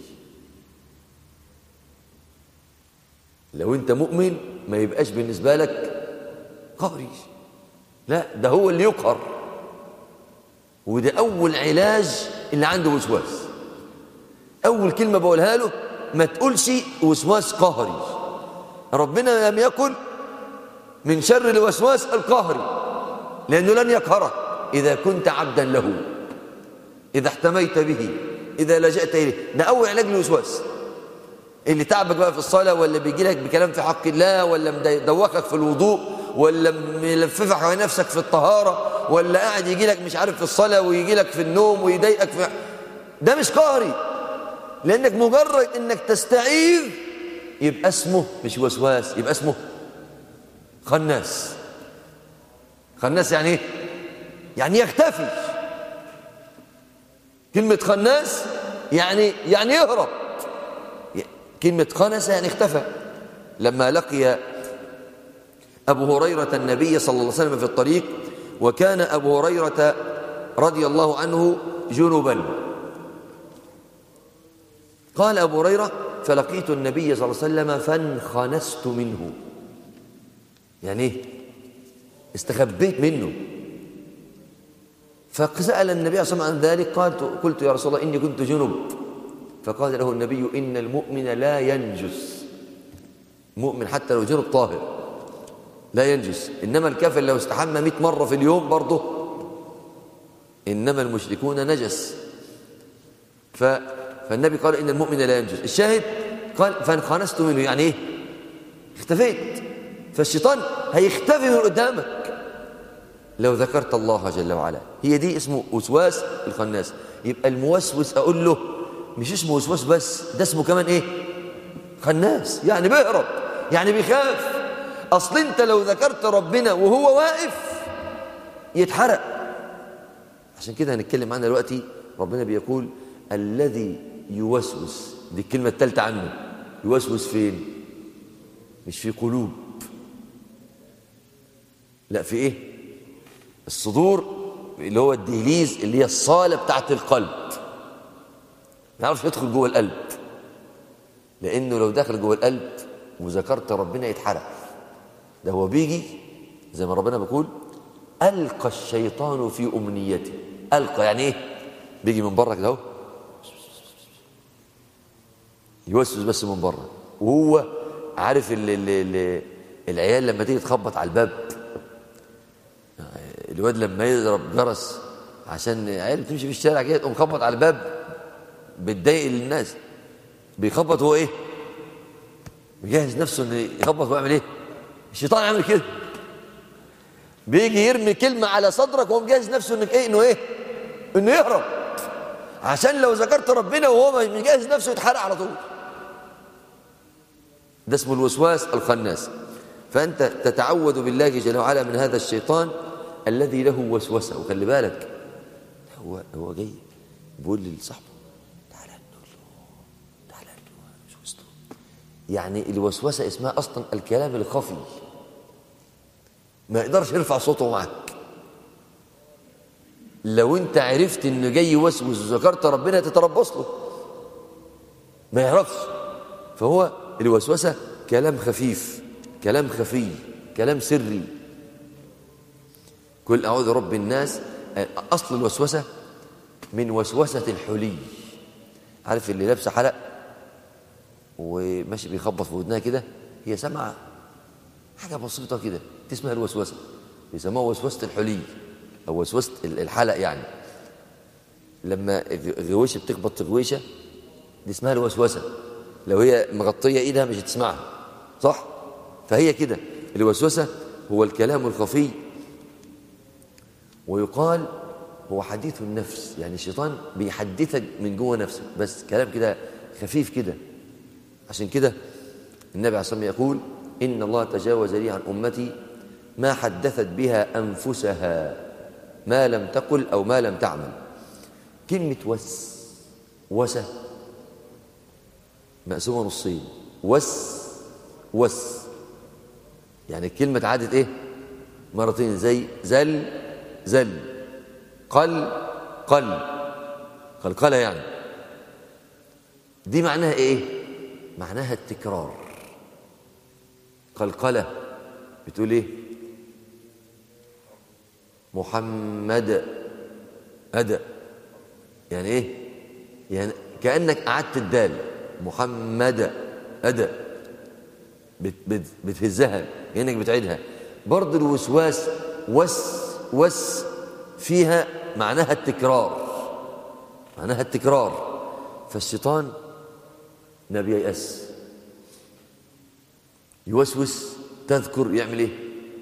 لو انت مؤمن ما يبقاش بالنسبه لك قهري لا ده هو اللي يقهر وده اول علاج اللي عنده وسواس اول كلمه بقولها له ما تقولش وسواس قهري ربنا لم يكن من شر الوسواس القهري لانه لن يقهرك اذا كنت عبدا له اذا احتميت به اذا لجأت اليه ده اول علاج للوسواس اللي تعبك بقى في الصلاه ولا بيجي لك بكلام في حق الله ولا مدوخك في الوضوء ولا ملففك على نفسك في الطهاره ولا قاعد يجي لك مش عارف في الصلاه ويجي لك في النوم ويضايقك في ده مش قهري لانك مجرد انك تستعيذ يبقى اسمه مش وسواس يبقى اسمه خناس خناس يعني ايه يعني يختفي كلمة خناس يعني يعني يهرب كلمة خنس يعني اختفى لما لقي أبو هريرة النبي صلى الله عليه وسلم في الطريق وكان أبو هريرة رضي الله عنه جنبا قال أبو هريرة فلقيت النبي صلى الله عليه وسلم فانخنست منه يعني ايه استخبيت منه فسأل النبي صلى الله عليه وسلم عن ذلك قال قلت يا رسول الله إني كنت جنب فقال له النبي إن المؤمن لا ينجس مؤمن حتى لو جنب طاهر لا ينجس إنما الكافر لو استحمى 100 مرة في اليوم برضه إنما المشركون نجس ف... فالنبي قال إن المؤمن لا ينجس الشاهد قال فانخنست منه يعني إيه اختفيت فالشيطان هيختفي من قدامك لو ذكرت الله جل وعلا هي دي اسمه وسواس الخناس يبقى الموسوس أقول له مش اسمه وسواس بس ده اسمه كمان إيه خناس يعني بيهرب يعني بيخاف أصل أنت لو ذكرت ربنا وهو واقف يتحرق عشان كده هنتكلم عنها دلوقتي ربنا بيقول الذي يوسوس دي الكلمة الثالثة عنه يوسوس فين مش في قلوب لا في ايه الصدور اللي هو الدهليز اللي هي الصالة بتاعت القلب ما يعرفش يدخل جوه القلب لأنه لو دخل جوه القلب وذكرت ربنا يتحرق ده هو بيجي زي ما ربنا بيقول ألقى الشيطان في أمنيته ألقى يعني إيه بيجي من بره كده اهو يوسوس بس من بره وهو عارف ال ال ال العيال لما تيجي تخبط على الباب الواد لما يضرب جرس عشان عيال تمشي في الشارع كده تقوم خبط على الباب بتضايق الناس بيخبط هو ايه بيجهز نفسه انه يخبط ويعمل ايه الشيطان يعمل كده بيجي يرمي كلمة على صدرك وهو مجهز نفسه انك ايه انه ايه انه يهرب عشان لو ذكرت ربنا وهو مجهز نفسه يتحرق على طول ده اسمه الوسواس الخناس فأنت تتعوذ بالله جل وعلا من هذا الشيطان الذي له وسوسة وخلي بالك هو هو جاي بيقول لصاحبه تعالى نقول له تعالى مش وسطه يعني الوسوسة اسمها أصلا الكلام الخفي ما يقدرش يرفع صوته معك لو انت عرفت انه جاي يوسوس وذكرت ربنا تتربص له ما يعرفش فهو الوسوسة كلام خفيف كلام خفي كلام سري كل أعوذ رب الناس أصل الوسوسة من وسوسة الحلي عارف اللي لابسه حلق وماشي بيخبط في ودنها كده هي سامعة حاجة بسيطة كده دي اسمها الوسوسة بيسموها وسوسة الحلي أو وسوسة الحلق يعني لما غويشة بتخبط غويشة دي اسمها الوسوسة لو هي مغطية ايدها مش هتسمعها صح فهي كده الوسوسة هو الكلام الخفي ويقال هو حديث النفس يعني الشيطان بيحدثك من جوه نفسك بس كلام كده خفيف كده عشان كده النبي عليه الصلاة والسلام يقول إن الله تجاوز لي عن أمتي ما حدثت بها أنفسها ما لم تقل أو ما لم تعمل كلمة وس وسه مقسومة نصين وس وس يعني الكلمة اتعادت ايه مرتين زي زل زل قل قل قلقلة يعني دي معناها ايه معناها التكرار قلقلة بتقول ايه محمد أدى يعني ايه يعني كأنك قعدت الدال محمد أدى بت بت بتهزها كأنك بتعيدها برضه الوسواس وس وس فيها معناها التكرار معناها التكرار فالشيطان ما بييأس يوسوس تذكر يعمل ايه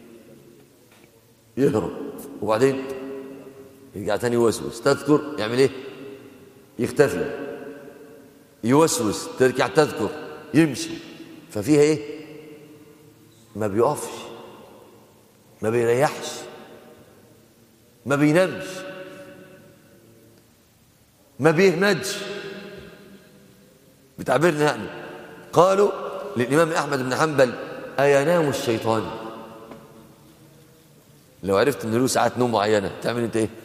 يهرب وبعدين يرجع تاني يوسوس تذكر يعمل ايه يختفي يوسوس ترجع تذكر يمشي ففيها ايه ما بيقفش ما بيريحش ما بينامش ما بيهمدش بتعبيرنا يعني قالوا للإمام أحمد بن حنبل أينام الشيطان لو عرفت ان له ساعات نوم معينه تعمل انت ايه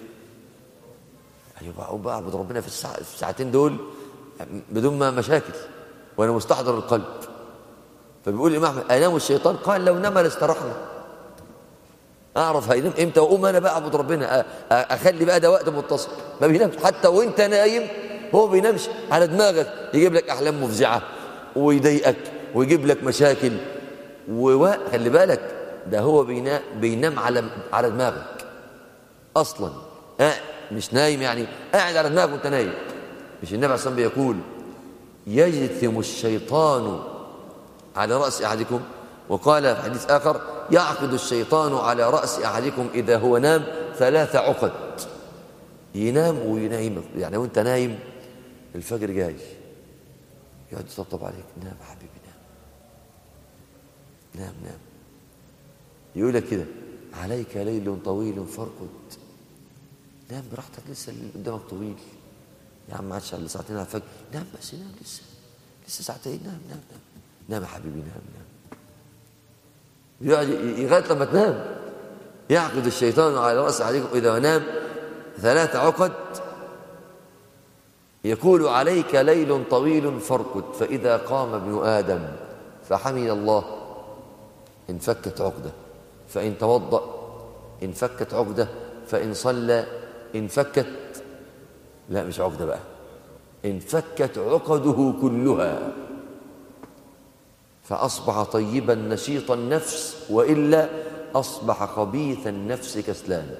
ايوه بقى بعبد ربنا في, الساعة في الساعتين دول بدون ما مشاكل وأنا مستحضر القلب فبيقول الإمام أحمد أنام الشيطان قال لو نام لاسترحنا أعرف هينام إمتى وأقوم أنا بقى أعبد ربنا أخلي بقى ده وقت متصل ما بينامش حتى وأنت نايم هو بينامش على دماغك يجيب لك أحلام مفزعة ويضايقك ويجيب لك مشاكل وخلي بالك ده هو بينام, بينام على على دماغك أصلا آه مش نايم يعني قاعد على دماغك وأنت نايم مش النبي عليه الصلاة والسلام بيقول يجثم الشيطان على رأس أحدكم وقال في حديث آخر يعقد الشيطان على رأس أحدكم إذا هو نام ثلاث عقد ينام وينايمك يعني وانت نايم الفجر جاي يقعد يطبطب عليك نام يا حبيبي نام نام نام يقول لك كده عليك ليل طويل فارقد نام براحتك لسه اللي قدامك طويل يا عم ما عادش الا ساعتين على الفجر نام بس نام لسه لسه ساعتين نام نام نام نام يا حبيبي نام نام يقعد لغايه لما تنام يعقد الشيطان على راس احدكم اذا نام ثلاث عقد يقول عليك ليل طويل فارقد فاذا قام ابن ادم فحمد الله انفكت عقده فان توضا انفكت عقده فان صلى انفكت لا مش عقده بقى انفكت عقده كلها فأصبح طيبا نشيط النفس وإلا أصبح خبيث النفس كسلان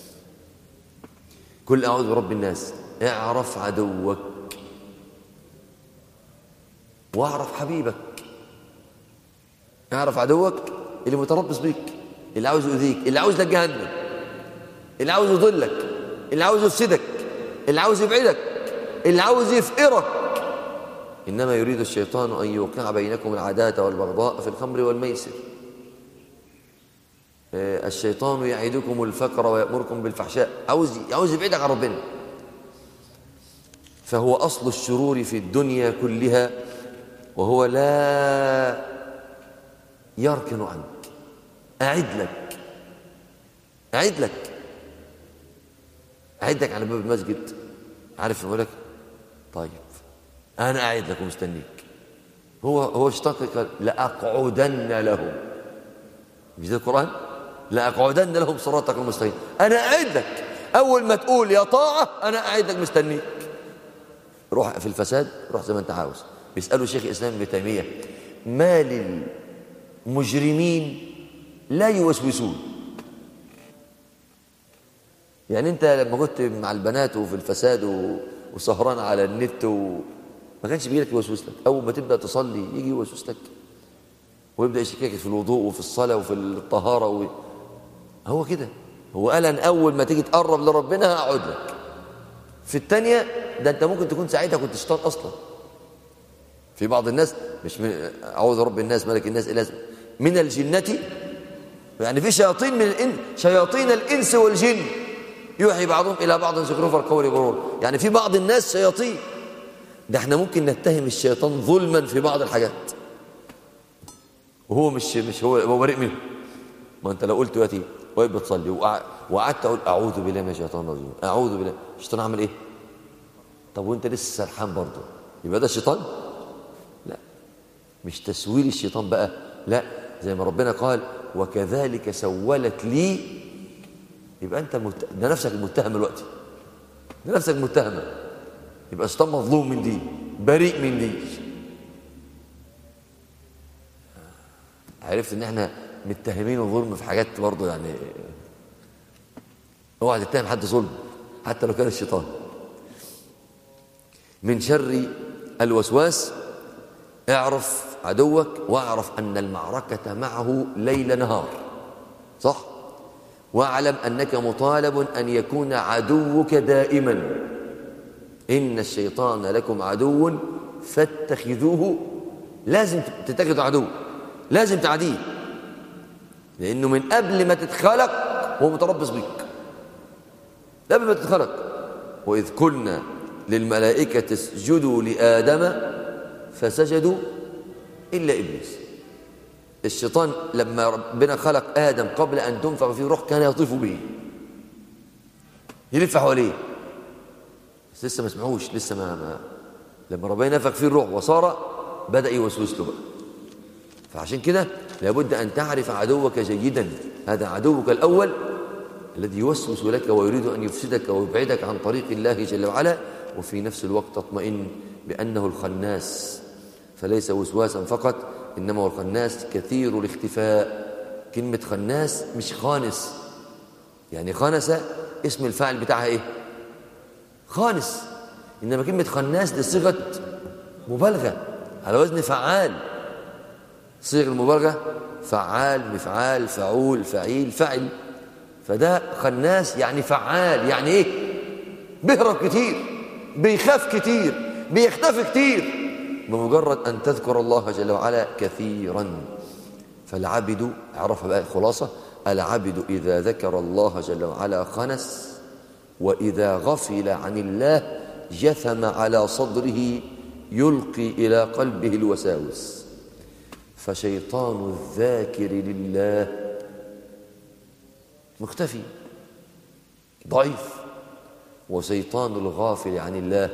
كل أعوذ برب الناس اعرف عدوك واعرف حبيبك اعرف عدوك اللي متربص بيك اللي عاوز يؤذيك اللي عاوز لك جهنم اللي عاوز يضلك اللي عاوز يفسدك اللي عاوز يبعدك اللي عاوز يفقرك إنما يريد الشيطان أن يوقع بينكم العداة والبغضاء في الخمر والميسر الشيطان يعدكم الفقر ويأمركم بالفحشاء عاوز عاوز يبعدك عن ربنا فهو أصل الشرور في الدنيا كلها وهو لا يركن عنك أعد لك أعد لك أعد لك على باب المسجد عارف يقول لك طيب أنا قاعد لك ومستنيك هو هو اشتق قال لأقعدن لهم مش ده القرآن لأقعدن لهم صراطك المستقيم أنا قاعد لك أول ما تقول يا طاعة أنا قاعد لك مستنيك روح في الفساد روح زي ما أنت عاوز بيسألوا شيخ الإسلام ابن تيمية ما للمجرمين لا يوسوسون يعني أنت لما كنت مع البنات وفي الفساد و... وسهران على النت و... ما كانش بيجي لك يوسوس لك اول ما تبدا تصلي يجي يوسوس لك ويبدا يشككك في الوضوء وفي الصلاه وفي الطهاره و... هو كده هو قال ان اول ما تيجي تقرب لربنا هقعد لك في الثانيه ده انت ممكن تكون ساعتها كنت شيطان اصلا في بعض الناس مش من اعوذ رب الناس ملك الناس اله من الجنه يعني في شياطين من الإن شياطين الانس والجن يوحي بعضهم الى بعض زخرف القول غرور يعني في بعض الناس شياطين ده احنا ممكن نتهم الشيطان ظلما في بعض الحاجات وهو مش مش هو هو بريء منه ما انت لو قلت دلوقتي واقف بتصلي وقعدت اقول اعوذ بالله من الشيطان الرجيم اعوذ بالله الشيطان عمل ايه طب وانت لسه سرحان برضه يبقى ده الشيطان لا مش تسويل الشيطان بقى لا زي ما ربنا قال وكذلك سولت لي يبقى انت مت... ده نفسك المتهم دلوقتي ده نفسك المتهم يبقى الشيطان مظلوم من دي بريء من دي عرفت ان احنا متهمين الظلم في حاجات برضه يعني اوعى تتهم حد ظلم حتى لو كان الشيطان من شر الوسواس اعرف عدوك واعرف ان المعركه معه ليل نهار صح واعلم انك مطالب ان يكون عدوك دائما ان الشيطان لكم عدو فاتخذوه لازم تتخذوا عدو لازم تعديه لانه من قبل ما تتخلق هو متربص بيك قبل ما تتخلق واذ قلنا للملائكه اسجدوا لادم فسجدوا الا ابليس الشيطان لما ربنا خلق ادم قبل ان تنفخ فيه روح كان يطيف به يلف حواليه بس لسه ما سمعوش لسه ما, ما لما ربنا نفخ فيه الروح وصار بدأ يوسوس له بقى فعشان كده لابد أن تعرف عدوك جيدا هذا عدوك الأول الذي يوسوس لك ويريد أن يفسدك ويبعدك عن طريق الله جل وعلا وفي نفس الوقت تطمئن بأنه الخناس فليس وسواسا فقط إنما هو الخناس كثير الاختفاء كلمة خناس مش خانس يعني خانس اسم الفاعل بتاعها ايه خانس إنما كلمة خناس دي صيغة مبالغة على وزن فعال صيغ المبالغة فعال مفعال فعول فعيل فعل فده خناس يعني فعال يعني ايه بيهرب كتير بيخاف كتير بيختفي كتير بمجرد أن تذكر الله جل وعلا كثيرا فالعبد عرف بقى الخلاصة العبد إذا ذكر الله جل وعلا خنس وإذا غفل عن الله جثم على صدره يلقي إلى قلبه الوساوس فشيطان الذاكر لله مختفي ضعيف وشيطان الغافل عن الله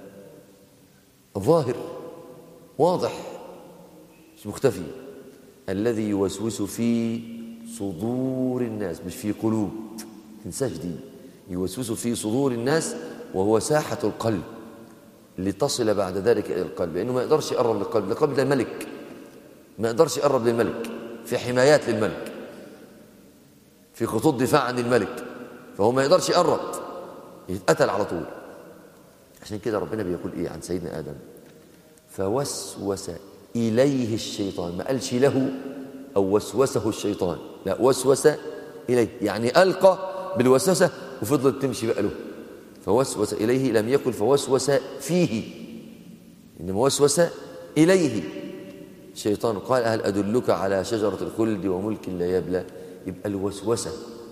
ظاهر واضح مش مختفي الذي يوسوس في صدور الناس مش في قلوب تنساش دي يوسوس في صدور الناس وهو ساحة القلب لتصل بعد ذلك إلى القلب لأنه ما يقدرش يقرب للقلب القلب ده الملك ما يقدرش يقرب للملك في حمايات للملك في خطوط دفاع عن الملك فهو ما يقدرش يقرب يتقتل على طول عشان كده ربنا بيقول ايه عن سيدنا ادم فوسوس اليه الشيطان ما قالش له او وسوسه الشيطان لا وسوس اليه يعني القى بالوسوسه وفضلت تمشي بقى له فوسوس اليه لم يكن فوسوس فيه انما وسوس اليه الشيطان قال هل ادلك على شجره الخلد وملك لا يبلى يبقى الوسوسه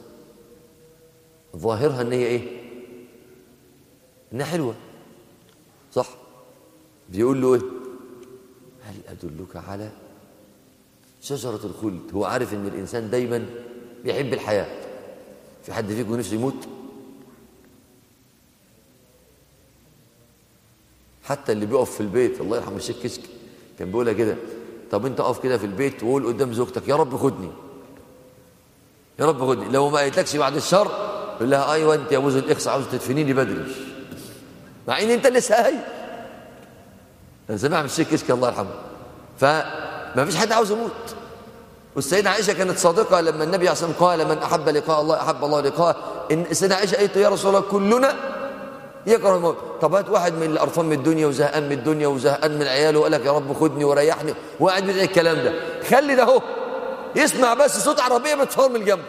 ظاهرها ان هي ايه انها حلوه صح بيقول له ايه هل ادلك على شجره الخلد هو عارف ان الانسان دايما بيحب الحياه في حد فيكم نفسه يموت حتى اللي بيقف في البيت الله يرحم الشيخ كشك كان بيقولها كده طب انت اقف كده في البيت وقول قدام زوجتك يا رب خدني يا رب خدني لو ما قالتلكش بعد الشر يقول لها ايوه انت يا ابوز الاخس عاوز تدفنيني بدري مع ان انت لسه هاي انا سامع من الشيخ كشك الله يرحمه فما فيش حد عاوز يموت والسيدة عائشة كانت صادقة لما النبي عليه الصلاة والسلام قال من أحب لقاء الله أحب الله لقاءه إن السيدة عائشة قالت يا رسول الله كلنا يكره الموت طب هات واحد من اللي قرفان من الدنيا وزهقان من الدنيا وزهقان من عياله وقال لك يا رب خدني وريحني وقاعد بيدعي الكلام ده خلي ده اهو يسمع بس صوت عربية بتصور من الجنب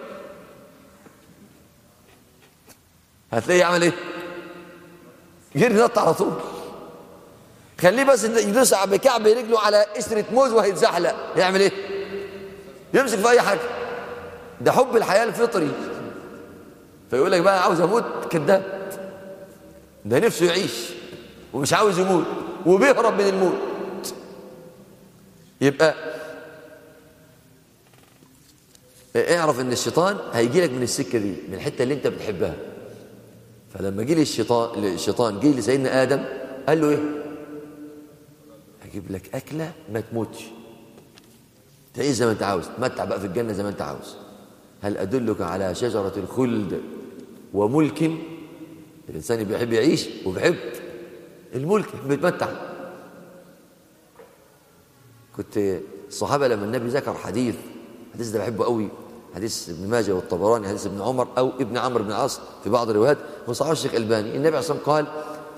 هتلاقيه عمل ايه؟ جري نط على طول خليه بس يدوس بكعب رجله على قشرة موز وهيتزحلق يعمل ايه؟ يمسك في اي حاجة ده حب الحياة الفطري فيقول لك بقى عاوز اموت كذاب ده نفسه يعيش ومش عاوز يموت وبيهرب من الموت يبقى اعرف ان الشيطان هيجي لك من السكه دي من الحته اللي انت بتحبها فلما جه الشيطان الشيطان جه لسيدنا ادم قال له ايه هجيب لك اكله ما تموتش تعيش زي ما انت عاوز تمتع بقى في الجنه زي ما انت عاوز هل ادلك على شجره الخلد وملك الانسان بيحب يعيش وبيحب الملك بيتمتع كنت الصحابه لما النبي ذكر حديث الحديث ده بحبه قوي حديث ابن ماجه والطبراني حديث ابن عمر او ابن عمرو بن العاص في بعض الروايات وصحابه الشيخ الباني النبي عليه الصلاه والسلام قال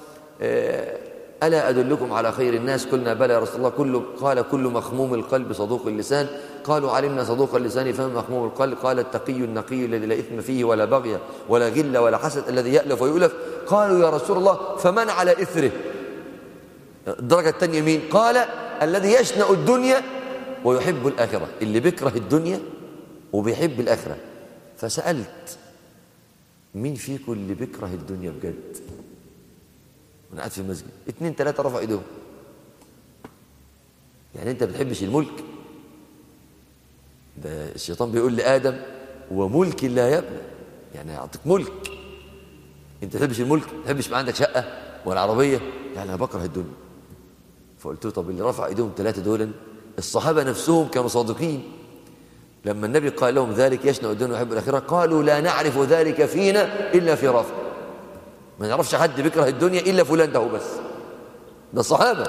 الا ادلكم على خير الناس قلنا بلى يا رسول الله كل قال كل مخموم القلب صدوق اللسان قالوا علمنا صدوق اللسان فما مخموم القلب قال التقي النقي الذي لا اثم فيه ولا بغي ولا غل ولا حسد الذي يالف ويؤلف قالوا يا رسول الله فمن على اثره الدرجه الثانيه مين قال الذي يشنا الدنيا ويحب الاخره اللي بيكره الدنيا وبيحب الاخره فسالت مين فيكم اللي بيكره الدنيا بجد وانا قاعد في المسجد اتنين تلاته رفعوا ايدهم يعني انت بتحبش الملك ده الشيطان بيقول لادم وملك لا يبلى يعني هيعطيك ملك انت تحبش الملك تحبش يبقى عندك شقه ولا عربيه يعني انا بكره الدنيا فقلت له طب اللي رفع ايديهم ثلاثه دول الصحابه نفسهم كانوا صادقين لما النبي قال لهم ذلك يشنع الدنيا ويحب الاخره قالوا لا نعرف ذلك فينا الا في رفع ما نعرفش حد بيكره الدنيا الا فلان ده هو بس ده صحابه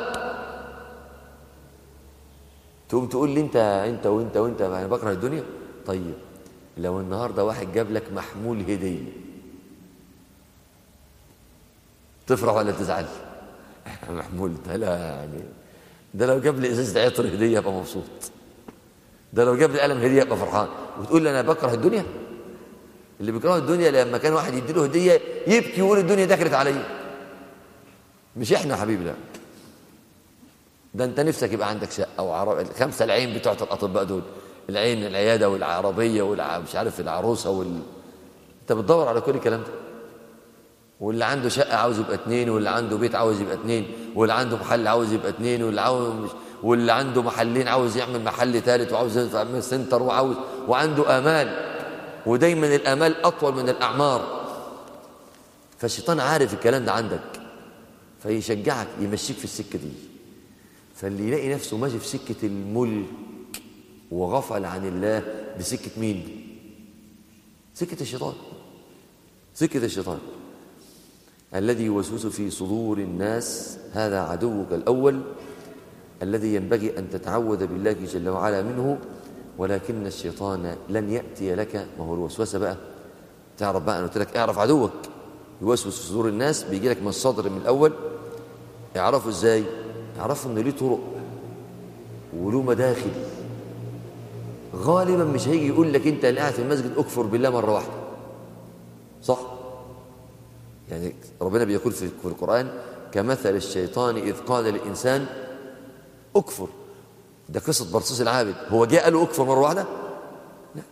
تقوم تقول لي انت انت وانت وانت انا بكره الدنيا طيب لو النهارده واحد جاب لك محمول هديه تفرح ولا تزعل محمول ده لا يعني ده لو جاب لي ازازه عطر هديه ابقى مبسوط ده لو جاب لي قلم هديه ابقى فرحان وتقول لي انا بكره الدنيا اللي بيكره الدنيا لما كان واحد يدي له هديه يبكي ويقول الدنيا دخلت عليا مش احنا يا حبيبي لا ده انت نفسك يبقى عندك شقه وعرب الخمسه العين بتوعه الاطباء دول العين العياده والعربيه ومش عارف العروسه وال انت بتدور على كل الكلام ده واللي عنده شقه عاوز يبقى اتنين واللي عنده بيت عاوز يبقى اتنين واللي عنده محل عاوز يبقى اتنين واللي عاوز واللي عنده محلين عاوز يعمل محل ثالث وعاوز يعمل سنتر وعاوز وعنده امال ودايما الامال اطول من الاعمار فالشيطان عارف الكلام ده عندك فيشجعك يمشيك في السكه دي فاللي يلاقي نفسه ماشي في سكه الملك وغفل عن الله بسكه مين سكه الشيطان سكه الشيطان الذي يوسوس في صدور الناس هذا عدوك الاول الذي ينبغي ان تتعوذ بالله جل وعلا منه ولكن الشيطان لن ياتي لك ما هو الوسوسه بقى تعرف بقى انا قلت لك اعرف عدوك يوسوس في صدور الناس بيجي لك من الصدر من الاول اعرفه ازاي اعرفه ان ليه طرق وله مداخل غالبا مش هيجي يقول لك انت اللي قاعد في المسجد اكفر بالله مره واحده صح يعني ربنا بيقول في القران كمثل الشيطان اذ قال للانسان اكفر ده قصه برصيص العابد هو جه قال له اكفر مره واحده لا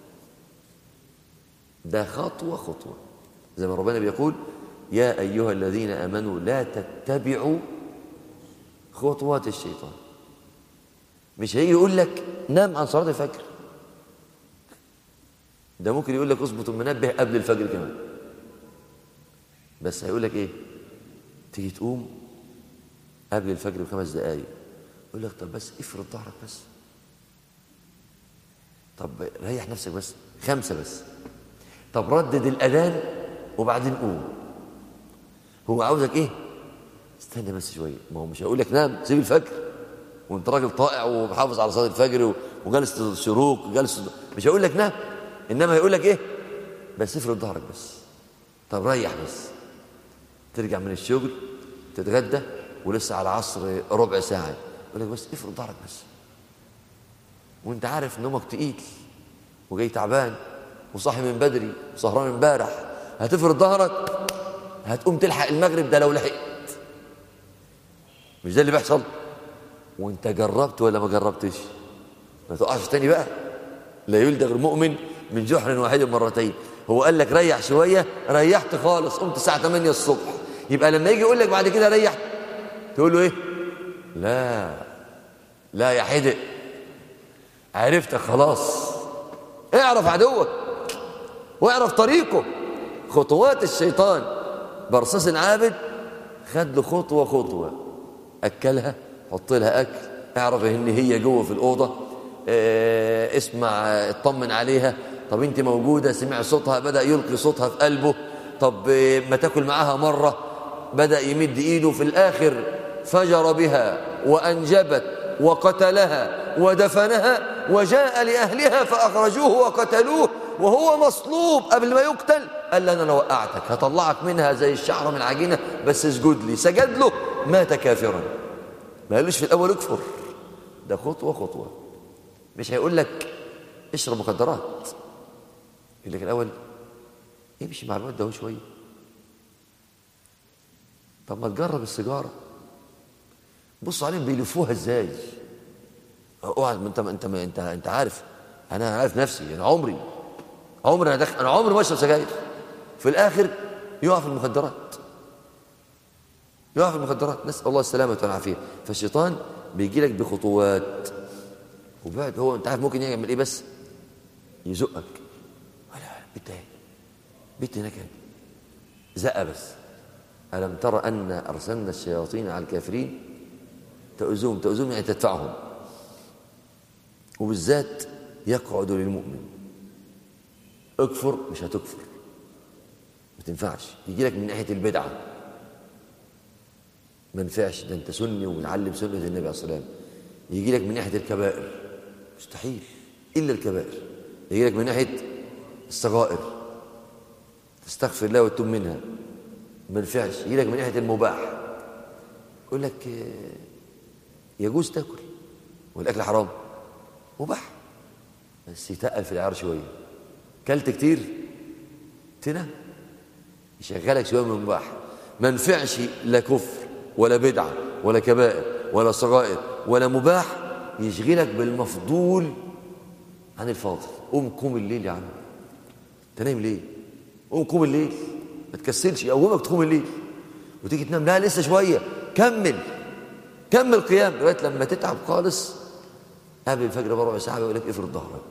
ده خطوه خطوه زي ما ربنا بيقول يا ايها الذين امنوا لا تتبعوا خطوات الشيطان مش هيجي يقول لك نام عن صلاه الفجر ده ممكن يقول لك اظبط المنبه قبل الفجر كمان بس هيقول لك ايه تيجي تقوم قبل الفجر بخمس دقايق يقول لك طب بس افرد ظهرك بس طب ريح نفسك بس خمسه بس طب ردد الاذان وبعدين قوم هو عاوزك ايه استنى بس شويه ما هو مش هيقول لك نام سيب الفجر وانت راجل طائع ومحافظ على صلاه الفجر وجالس الشروق وجالس مش هيقول لك نام انما هيقول لك ايه بس افرد ظهرك بس طب ريح بس ترجع من الشغل تتغدى ولسه على العصر ربع ساعه يقول لك بس افرد ظهرك بس وانت عارف نومك تقيل وجاي تعبان وصاحي من بدري وسهران امبارح هتفرد ظهرك هتقوم تلحق المغرب ده لو لحقت مش ده اللي بيحصل وانت جربت ولا ما جربتش ما تقعش تاني بقى لا يلدغ المؤمن من جحر واحد مرتين هو قال لك ريح شويه ريحت خالص قمت الساعه 8 الصبح يبقى لما يجي يقول لك بعد كده ريح تقول له ايه لا لا يا حدق عرفتك خلاص اعرف عدوك واعرف طريقه خطوات الشيطان برصاص عابد خد له خطوه خطوه اكلها حط لها اكل اعرف ان هي جوه في الاوضه اه اسمع اطمن عليها طب انت موجوده سمع صوتها بدا يلقي صوتها في قلبه طب اه ما تاكل معاها مره بدا يمد ايده في الاخر فجر بها وانجبت وقتلها ودفنها وجاء لاهلها فاخرجوه وقتلوه وهو مصلوب قبل ما يقتل قال لي انا لو وقعتك هطلعك منها زي الشعره من العجينه بس اسجد لي سجد له مات كافرا ما قالوش في الاول اكفر ده خطوه خطوه مش هيقول لك اشرب مخدرات يقول لك الاول امشي مع الواد ده شويه طب ما تجرب السيجاره بص عليهم بيلفوها ازاي اوعى انت انت انت انت عارف انا عارف نفسي انا عمري عمري انا دخل انا عمري ما اشرب سجاير في الاخر يقع في المخدرات يقع في المخدرات نسال الله السلامه والعافيه فالشيطان بيجي لك بخطوات وبعد هو انت عارف ممكن يعمل ايه بس يزقك ولا بيت ايه بيت هناك زقه بس الم ترى ان ارسلنا الشياطين على الكافرين تؤذوهم تؤذوهم يعني تدفعهم وبالذات يقعد للمؤمن اكفر مش هتكفر ما تنفعش يجي لك من ناحيه البدعه ما ينفعش ده انت سني وبنعلم سنه النبي عليه الصلاه والسلام يجي لك من ناحيه الكبائر مستحيل الا الكبائر يجي لك من ناحيه الصغائر تستغفر الله وتتوب منها ما ينفعش يجي لك من ناحيه المباح يقول لك آه، يجوز تاكل والاكل حرام مباح بس يتقل في العيار شويه كلت كتير تنا يشغلك شويه من المباح ما ينفعش لا كفر ولا بدعه ولا كبائر ولا صغائر ولا مباح يشغلك بالمفضول عن الفاضل قوم قوم الليل يا عم انت نايم ليه قوم قوم الليل ما تكسلش يقومك تقوم الليل وتيجي تنام لا لسه شويه كمل كمل قيام لغايه لما تتعب خالص قبل الفجر بربع ساعه بيقول لك افرد ظهرك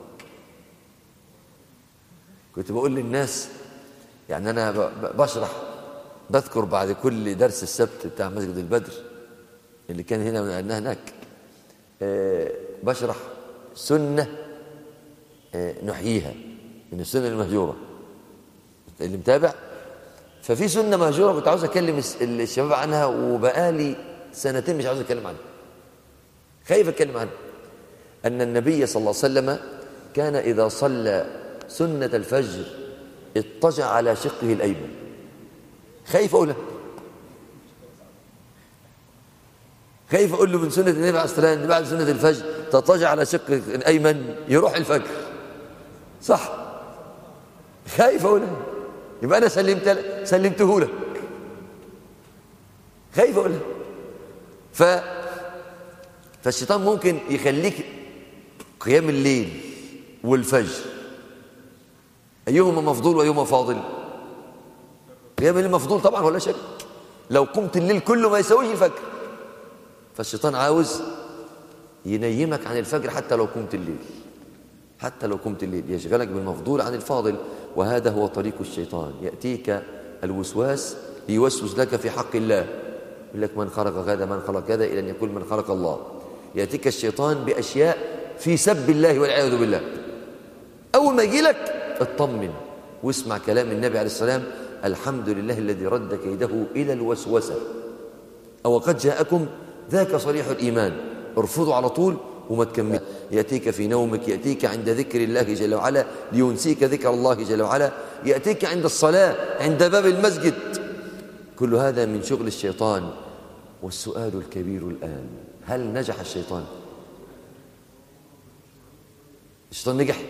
كنت بقول للناس يعني انا بشرح بذكر بعد كل درس السبت بتاع مسجد البدر اللي كان هنا ونقلناه هناك أه بشرح سنه أه نحييها من السنه المهجوره اللي متابع ففي سنه مهجوره كنت عاوز اكلم الشباب عنها وبقالي سنتين مش عاوز اتكلم عنها خايف اتكلم عنها ان النبي صلى الله عليه وسلم كان اذا صلى سنه الفجر اضطجع على شقه الايمن خايف اقولها خايف اقول له من سنه النبي عليه الصلاه والسلام بعد سنه الفجر تضطجع على شقه الايمن يروح الفجر صح خايف اقولها يبقى انا سلمت سلمته لك خايف اقولها ف فالشيطان ممكن يخليك قيام الليل والفجر ايهما مفضول وايهما فاضل قيام الليل مفضول طبعا ولا شك لو قمت الليل كله ما يساويش الفجر فالشيطان عاوز ينيمك عن الفجر حتى لو قمت الليل حتى لو قمت الليل يشغلك بالمفضول عن الفاضل وهذا هو طريق الشيطان يأتيك الوسواس ليوسوس لك في حق الله يقول لك من خلق كذا من خلق كذا إلى أن يقول من خلق الله يأتيك الشيطان بأشياء في سب الله والعياذ بالله أول ما يجي لك اطمن واسمع كلام النبي عليه السلام الحمد لله الذي رد كيده إلى الوسوسة أو قد جاءكم ذاك صريح الإيمان ارفضوا على طول وما تكمل يأتيك في نومك يأتيك عند ذكر الله جل وعلا لينسيك ذكر الله جل وعلا يأتيك عند الصلاة عند باب المسجد كل هذا من شغل الشيطان والسؤال الكبير الآن هل نجح الشيطان الشيطان نجح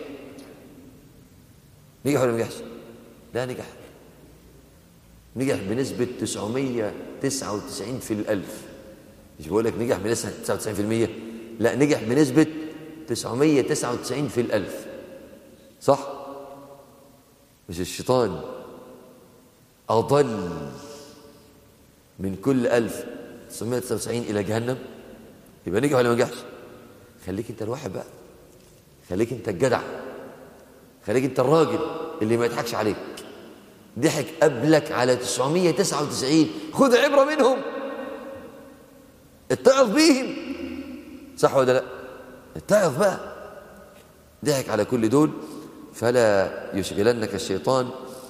نجح ولا نجحش لا نجح نجح بنسبة 999 في الألف مش بقول لك نجح بنسبة 99 في المية لا نجح بنسبة 999 في الألف صح مش الشيطان أضل من كل ألف 999 إلى جهنم يبقى نجح ولا ما نجحش خليك انت الواحد بقى خليك انت الجدع خليك انت الراجل اللي ما يضحكش عليك ضحك قبلك على 999 خذ عبرة منهم اتعظ بيهم صح ولا لا اتعظ بقى ضحك على كل دول فلا يشغلنك الشيطان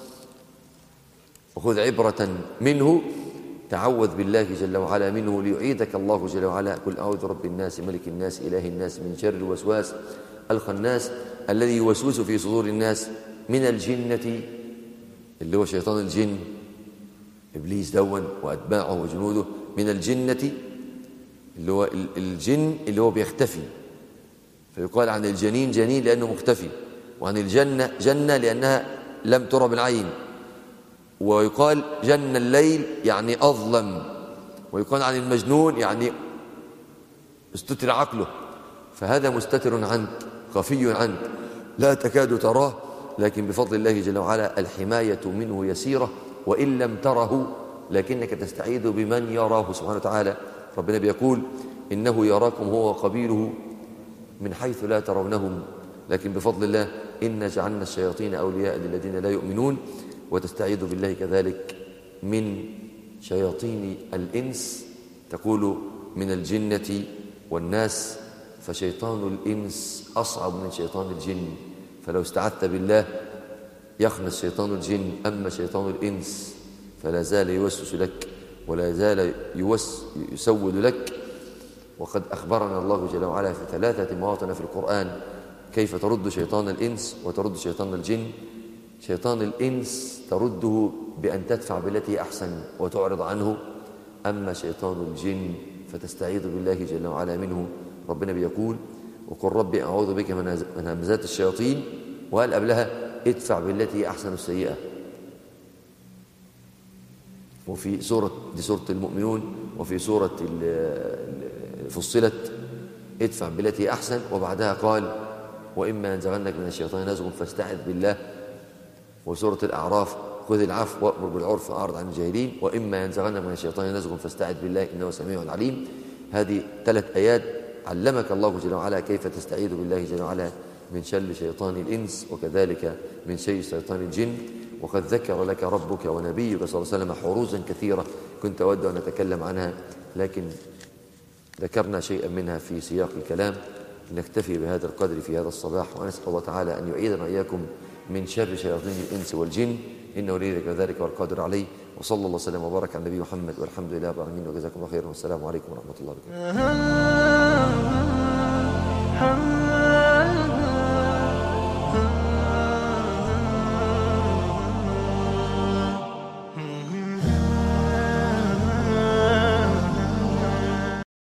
وخذ عبرة منه تعوذ بالله جل وعلا منه ليعيدك الله جل وعلا قل أعوذ رب الناس ملك الناس إله الناس من شر الوسواس الخناس الذي يوسوس في صدور الناس من الجنة اللي هو شيطان الجن إبليس دون وأتباعه وجنوده من الجنة اللي هو الجن اللي هو بيختفي فيقال عن الجنين جنين لأنه مختفي وعن الجنة جنة لأنها لم ترى بالعين ويقال جن الليل يعني أظلم ويقال عن المجنون يعني استتر عقله فهذا مستتر عنك خفي عنك لا تكاد تراه لكن بفضل الله جل وعلا الحماية منه يسيرة وإن لم تره لكنك تستعيذ بمن يراه سبحانه وتعالى ربنا بيقول إنه يراكم هو وقبيله من حيث لا ترونهم لكن بفضل الله إنا جعلنا الشياطين أولياء للذين لا يؤمنون وتستعيذ بالله كذلك من شياطين الإنس تقول من الجنة والناس فشيطان الإنس أصعب من شيطان الجن فلو استعذت بالله يخنس شيطان الجن أما شيطان الإنس فلا زال يوسوس لك ولا زال يوس يسود لك وقد أخبرنا الله جل وعلا في ثلاثة مواطن في القرآن كيف ترد شيطان الإنس وترد شيطان الجن شيطان الإنس ترده بأن تدفع بالتي أحسن وتعرض عنه أما شيطان الجن فتستعيذ بالله جل وعلا منه ربنا بيقول وقل ربي أعوذ بك من همزات الشياطين وقال قبلها ادفع بالتي أحسن السيئة وفي سورة دي سورة المؤمنون وفي سورة فصلت ادفع بالتي أحسن وبعدها قال وإما ينزغنك من الشيطان نزغ فاستعذ بالله وسورة الأعراف خذ العفو وأمر بالعرف وأعرض عن الجاهلين وإما ينزغنك من الشيطان نزغ فاستعذ بالله إنه سميع عليم هذه ثلاث آيات علمك الله جل وعلا كيف تستعيذ بالله جل وعلا من شر شيطان الإنس وكذلك من شر شيطان الجن وقد ذكر لك ربك ونبيك صلى الله عليه وسلم حروزا كثيرة كنت أود أن أتكلم عنها لكن ذكرنا شيئا منها في سياق الكلام نكتفي بهذا القدر في هذا الصباح ونسأل الله تعالى أن يعيذنا إياكم من شر شياطين الإنس والجن إنه ولي ذلك والقادر عليه وصلى الله وسلم وبارك على النبي محمد والحمد لله رب العالمين وجزاكم الله خيرا والسلام عليكم ورحمة الله وبركاته